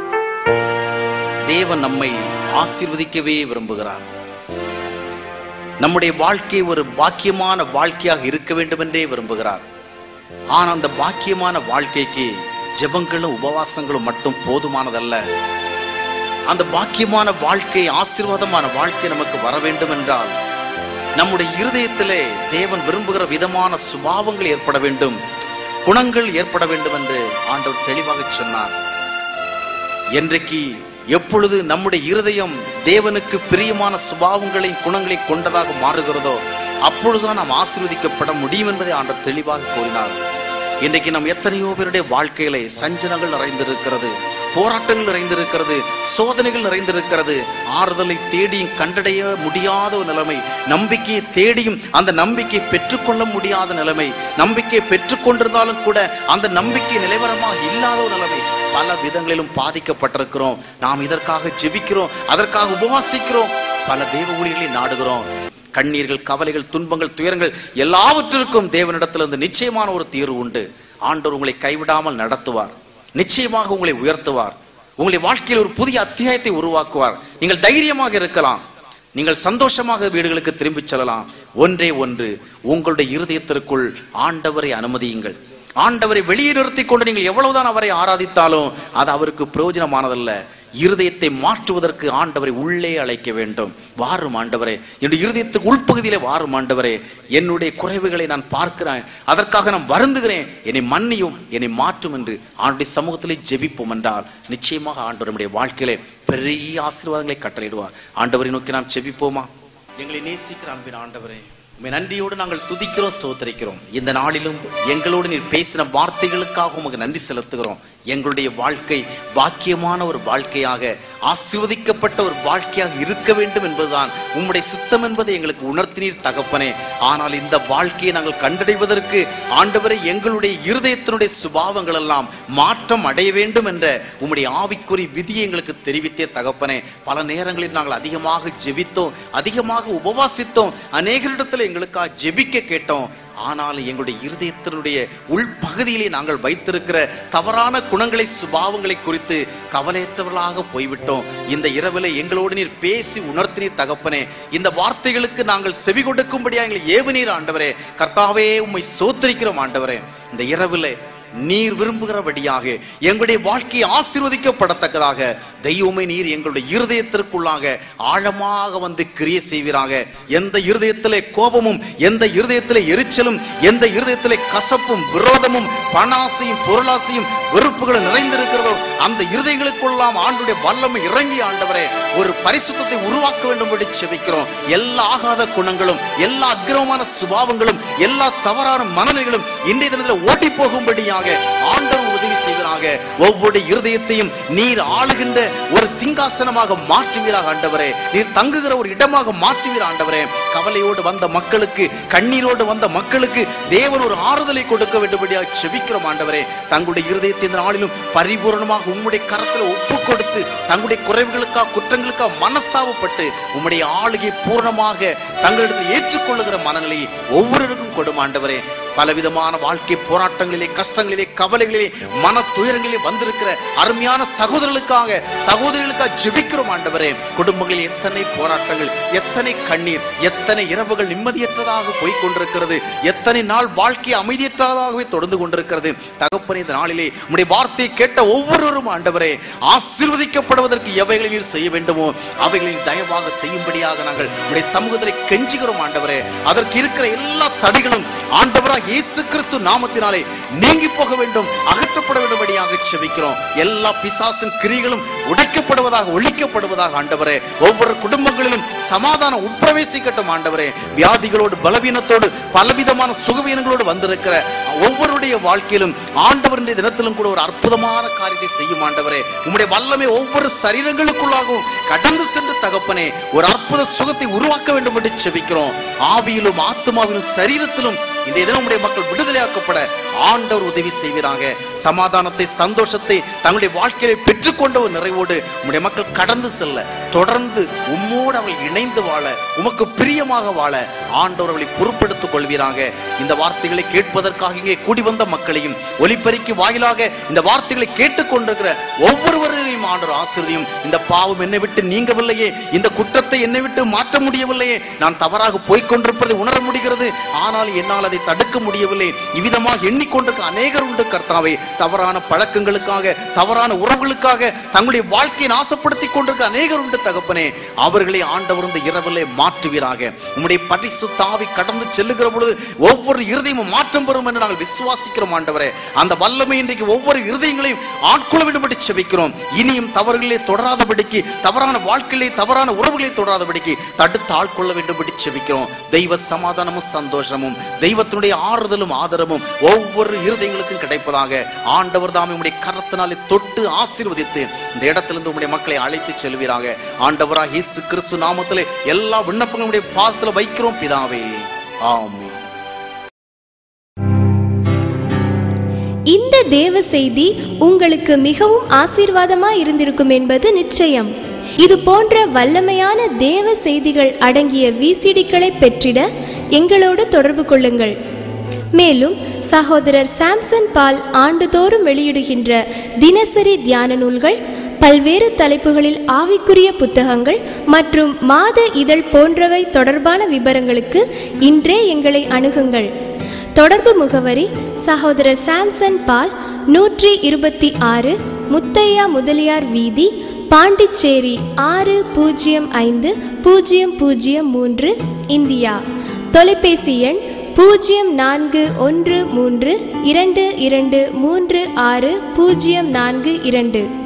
தேவன் நம்மை ஆசீர்வதிக்கவே விரும்புகிறார் நம்முடைய வாழ்க்கை ஒரு பாக்கியமான வாழ்க்கையாக இருக்க வேண்டும் என்றே விரும்புகிறார் ஆனால் அந்த பாக்கியமான வாழ்க்கைக்கு ஜெபங்களும் உபவாசங்களும் மட்டும் போதுமானதல்ல அந்த பாக்கியமான வாழ்க்கை ஆசீர்வாதமான வாழ்க்கை நமக்கு வர வேண்டும் என்றால் நம்முடைய இருதயத்திலே தேவன் விரும்புகிற விதமான சுபாவங்கள் ஏற்பட வேண்டும் குணங்கள் ஏற்பட வேண்டும் என்று ஆண்டவர் தெளிவாக சொன்னார் என்றைக்கு எப்பொழுது நம்முடைய இருதயம் தேவனுக்கு பிரியமான சுபாவங்களையும் குணங்களை கொண்டதாக மாறுகிறதோ அப்பொழுதுதான் நாம் ஆசீர்வதிக்கப்பட முடியும் என்பதை ஆண்டவர் தெளிவாக கூறினார் இன்றைக்கு நம் எத்தனையோ பேருடைய வாழ்க்கையிலே சஞ்சனங்கள் நிறைந்திருக்கிறது போராட்டங்கள் நிறைந்திருக்கிறது சோதனைகள் நிறைந்திருக்கிறது ஆறுதலை தேடியும் கண்டடைய முடியாத ஒரு நிலைமை நம்பிக்கையை தேடியும் அந்த நம்பிக்கையை பெற்றுக்கொள்ள முடியாத நிலைமை நம்பிக்கையை பெற்றுக்கொண்டிருந்தாலும் கூட அந்த நம்பிக்கை நிலைவரமாக இல்லாத ஒரு நிலைமை பல விதங்களிலும் பாதிக்கப்பட்டிருக்கிறோம் நாம் இதற்காக ஜெபிக்கிறோம் அதற்காக உபவாசிக்கிறோம் பல தேவ ஊழியர்களை நாடுகிறோம் கண்ணீர்கள் கவலைகள் துன்பங்கள் துயரங்கள் எல்லாவற்றிற்கும் தேவனிடத்திலிருந்து நிச்சயமான ஒரு தீர்வு உண்டு ஆண்டவர் உங்களை கைவிடாமல் நடத்துவார் நிச்சயமாக உங்களை உயர்த்துவார் உங்களுடைய வாழ்க்கையில் ஒரு புதிய அத்தியாயத்தை உருவாக்குவார் நீங்கள் தைரியமாக இருக்கலாம் நீங்கள் சந்தோஷமாக வீடுகளுக்கு திரும்பிச் செல்லலாம் ஒன்றே ஒன்று உங்களுடைய இருதயத்திற்குள் ஆண்டவரை அனுமதியுங்கள் ஆண்டவரை வெளியே நிறுத்திக் கொண்டு நீங்கள் எவ்வளவுதான் அவரை ஆராதித்தாலும் அது அவருக்கு பிரயோஜனமானதல்ல இருதயத்தை மாற்றுவதற்கு ஆண்டவரை உள்ளே அழைக்க வேண்டும் வாரும் ஆண்டவரே என்னுடைய இருதயத்துக்கு உள்பகுதியிலே வாரும் ஆண்டவரே என்னுடைய குறைவுகளை நான் பார்க்கிறேன் அதற்காக நான் வருந்துகிறேன் என்னை மன்னியும் என்னை மாற்றும் என்று ஆண்டுடைய சமூகத்திலே ஜெபிப்போம் என்றால் நிச்சயமாக ஆண்டவர் நம்முடைய வாழ்க்கையிலே பெரிய ஆசீர்வாதங்களை கட்டளையிடுவார் ஆண்டவரை நோக்கி நாம் ஜெபிப்போமா எங்களை நேசிக்கிற அன்பின் ஆண்டவரே உம்மை நன்றியோடு நாங்கள் துதிக்கிறோம் சோதரிக்கிறோம் இந்த நாளிலும் எங்களோடு நீர் பேசின வார்த்தைகளுக்காக உமக்கு நன்றி செலுத்துகிறோம் எங்களுடைய வாழ்க்கை பாக்கியமான ஒரு வாழ்க்கையாக ஆசீர்வதிக்கப்பட்ட ஒரு வாழ்க்கையாக இருக்க வேண்டும் என்பதுதான் உம்முடைய சுத்தம் என்பதை எங்களுக்கு உணர்த்தினீர் தகப்பனே ஆனால் இந்த வாழ்க்கையை நாங்கள் கண்டடைவதற்கு ஆண்டவரை எங்களுடைய இருதயத்தினுடைய சுபாவங்கள் எல்லாம் மாற்றம் அடைய வேண்டும் என்ற உம்முடைய ஆவிக்குறி விதியை எங்களுக்கு தெரிவித்தே தகப்பனே பல நேரங்களில் நாங்கள் அதிகமாக ஜெபித்தோம் அதிகமாக உபவாசித்தோம் அநேகரிடத்தில் எங்களுக்காக ஜெபிக்க கேட்டோம் ஆனால் எங்களுடைய இருதயத்தினுடைய உள்பகுதியிலே நாங்கள் வைத்திருக்கிற தவறான குணங்களை சுபாவங்களை குறித்து கவலையற்றவர்களாக போய்விட்டோம் இந்த இரவில் எங்களோடு நீர் பேசி உணர்த்தினீர் தகப்பனே இந்த வார்த்தைகளுக்கு நாங்கள் செவி கொடுக்கும்படியா எங்களை ஏவுநீர் ஆண்டவரே கர்த்தாவே உம்மை சோத்தரிக்கிறோம் ஆண்டவரே இந்த இரவில் நீர் விரும்புகிறபடியாக எங்களுடைய வாழ்க்கையை ஆசீர்வதிக்கப்படத்தக்கதாக தெய்வமே நீர் எங்களுடைய இருதயத்திற்குள்ளாக ஆழமாக வந்து கிரிய செய்வீராக எந்த இருதயத்திலே கோபமும் எந்த இருதயத்திலே எரிச்சலும் எந்த இருதயத்திலே கசப்பும் விரோதமும் பணாசையும் பொருளாசையும் வெறுப்புகளும் நிறைந்திருக்கிறதோ அந்த இருதயங்களுக்குள்ளாம் ஆண்டுடைய வல்லமை இறங்கி ஆண்டவரே ஒரு பரிசுத்தத்தை உருவாக்க வேண்டும்படி செபிக்கிறோம் எல்லா ஆகாத குணங்களும் எல்லா அக்கிரமமான சுபாவங்களும் எல்லா தவறான மனநிலைகளும் இன்றைய தினத்தில் ஓட்டி போகும்படியாக ஆண்டவர் உதவி செய்வராக ஒவ்வொரு இருதயத்தையும் நீர் ஆளுகின்ற ஒரு சிங்காசனமாக மாற்றுவீராக ஆண்டவரே நீர் தங்குகிற ஒரு இடமாக மாற்றுவீர் ஆண்டவரே கவலையோடு வந்த மக்களுக்கு கண்ணீரோடு வந்த மக்களுக்கு தேவன் ஒரு ஆறுதலை கொடுக்க வேண்டும்படியாக செபிக்கிறோம் ஆண்டவரே தங்களுடைய இருதயத்தை இந்த நாளிலும் பரிபூரணமாக உம்முடைய கரத்தில் ஒப்பு கொடுத்து தங்களுடைய குறைவுகளுக்காக குற்றங்களுக்காக மனஸ்தாபப்பட்டு உம்முடைய ஆளுகை பூரணமாக தங்களிடத்தில் ஏற்றுக்கொள்ளுகிற மனநிலையை ஒவ்வொருவருக்கும் கொடும் ஆண்டவரே பலவிதமான வாழ்க்கை போராட்டங்களிலே கஷ்டங்களிலே கவலைகளிலே மன துயரங்களிலே வந்திருக்கிற அருமையான சகோதரர்களுக்காக சகோதரிகளுக்காக ஜெபிக்கிறோம் ஆண்டவரே குடும்பங்களில் எத்தனை போராட்டங்கள் எத்தனை கண்ணீர் எத்தனை இரவுகள் நிம்மதியற்றதாக போய் கொண்டிருக்கிறது எத்தனை நாள் வாழ்க்கை அமைதியற்றதாகவே தொடர்ந்து கொண்டிருக்கிறது தகப்பனே இந்த நாளிலே உம்முடைய வார்த்தையை கேட்ட ஒவ்வொருவரும் ஆண்டவரே ஆசீர்வதிக்கப்படுவதற்கு எவைகளை நீர் செய்ய வேண்டுமோ அவைகளின் தயவாக செய்யும்படியாக நாங்கள் உடைய சமூகத்திலே கெஞ்சுகிறோம் ஆண்டவரே அதற்கு இருக்கிற எல்லா தடைகளும் ஆண்டவராக இயேசு கிறிஸ்து நாமத்தினாலே நீங்கி போக வேண்டும் அகற்றப்பட வேண்டும்படியாக செபிக்கிறோம் எல்லா பிசாசின் கிரிகளும் உடைக்கப்படுவதாக ஒழிக்கப்படுவதாக ஆண்டவரே ஒவ்வொரு குடும்பங்களிலும் சமாதானம் உட்பிரவேசிக்கட்டும் ஆண்டவரே வியாதிகளோடு பலவீனத்தோடு பலவிதமான சுகவீனங்களோடு வந்திருக்கிற ஒவ்வொருடைய வாழ்க்கையிலும் ஆண்டவருடைய தினத்திலும் கூட ஒரு அற்புதமான காரியத்தை செய்யும் ஆண்டவரே உம்முடைய வல்லமை ஒவ்வொரு சரீரங்களுக்குள்ளாகவும் கடந்து சென்று தகப்பனே ஒரு அற்புத சுகத்தை உருவாக்க வேண்டும் என்று செபிக்கிறோம் ஆவியிலும் ஆத்மாவிலும் சரீரத்திலும் இன்றைய தினம் உடைய மக்கள் விடுதலையாக்கப்பட ஆண்டவர் உதவி செய்வீராக சமாதானத்தை சந்தோஷத்தை தங்களுடைய வாழ்க்கையில பெற்றுக்கொண்ட ஒரு நிறைவோடு உம்முடைய மக்கள் கடந்து செல்ல தொடர்ந்து உம்மோடு அவள் இணைந்து வாழ உமக்கு பிரியமாக வாழ ஆண்டவர் அவளை பொறுப்பெடுத்துக் கொள்வீராக இந்த வார்த்தைகளை கேட்பதற்காக இங்கே கூடி வந்த மக்களையும் ஒலிபெருக்கி வாயிலாக இந்த வார்த்தைகளை கேட்டுக்கொண்டிருக்கிற ஒவ்வொருவரையும் ஆண்டவர் ஆசிரியம் இந்த பாவம் என்னை விட்டு நீங்கவில்லையே இந்த குற்றத்தை என்னை விட்டு மாற்ற முடியவில்லையே நான் தவறாக போய்க் கொண்டிருப்பதை உணர முடிகிறது ஆனால் என்னால் அதை தடுக்க முடியவில்லை இவ்விதமாக எண்ணிக்கொண்டிருக்க அநேகர் உண்டு கர்த்தாவே தவறான பழக்கங்களுக்காக தவறான உறவுகளுக்காக தங்களுடைய வாழ்க்கையை நாசப்படுத்தி கொண்டிருக்க அநேகர் உண்டு தகப்பனே அவர்களை ஆண்டவர் இந்த இரவிலே மாற்றுவீராக உம்முடைய பரிசுத்தாவி கடந்து செல்லுகிற பொழுது ஒவ்வொரு இருதயமும் மாற்றம் பெறும் என்று நாங்கள் விசுவாசிக்கிறோம் ஆண்டவரே அந்த வல்லமை இன்றைக்கு ஒவ்வொரு இருதயங்களையும் ஆட்கொள்ள வேண்டும்படி செபிக்கிறோம் இனியும் தவறுகளிலே தொடராதபடிக்கு தவறான வாழ்க்கையிலே தவறான உறவுகளை தொடராதபடிக்கு தடுத்து ஆட்கொள்ள வேண்டும்படி செபிக்கிறோம் தெய்வ சமாதானமும் சந்தோஷமும் தெய்வத்தினுடைய ஆறுதலும் ஆதரவும் ஒவ்வொரு இருதயங்களுக்கும் கிடைப்பதாக ஆண்டவர் தாமே உம்முடைய கரத்தினாலே தொட்டு ஆசீர்வதித்து இந்த இடத்திலிருந்து உம்முடைய மக்களை அழைத்து செல்வீராக ஆண்டவராக இயேசு கிறிஸ்து நாமத்திலே எல்லா விண்ணப்பங்களுடைய பாதத்தில் வைக்கிறோம் பிதாவே ஆமென் இந்த தேவ செய்தி உங்களுக்கு மிகவும் ஆசீர்வாதமாய் இருந்திருக்கும் என்பது நிச்சயம் இது போன்ற வல்லமையான தேவ செய்திகள் அடங்கிய விசிடிக்களை பெற்றிட எங்களோடு தொடர்பு கொள்ளுங்கள் மேலும் சகோதரர் சாம்சன் பால் ஆண்டுதோறும் வெளியிடுகின்ற தினசரி தியான நூல்கள் பல்வேறு தலைப்புகளில் ஆவிக்குரிய புத்தகங்கள் மற்றும் மாத இதழ் போன்றவை தொடர்பான விவரங்களுக்கு இன்றே எங்களை அணுகுங்கள் தொடர்பு முகவரி சகோதரர் சாம்சன் பால் நூற்றி இருபத்தி ஆறு முத்தையா முதலியார் வீதி பாண்டிச்சேரி ஆறு பூஜ்ஜியம் ஐந்து பூஜ்ஜியம் பூஜ்ஜியம் மூன்று இந்தியா தொலைபேசி எண் பூஜ்ஜியம் நான்கு ஒன்று மூன்று இரண்டு இரண்டு மூன்று ஆறு பூஜ்ஜியம் நான்கு இரண்டு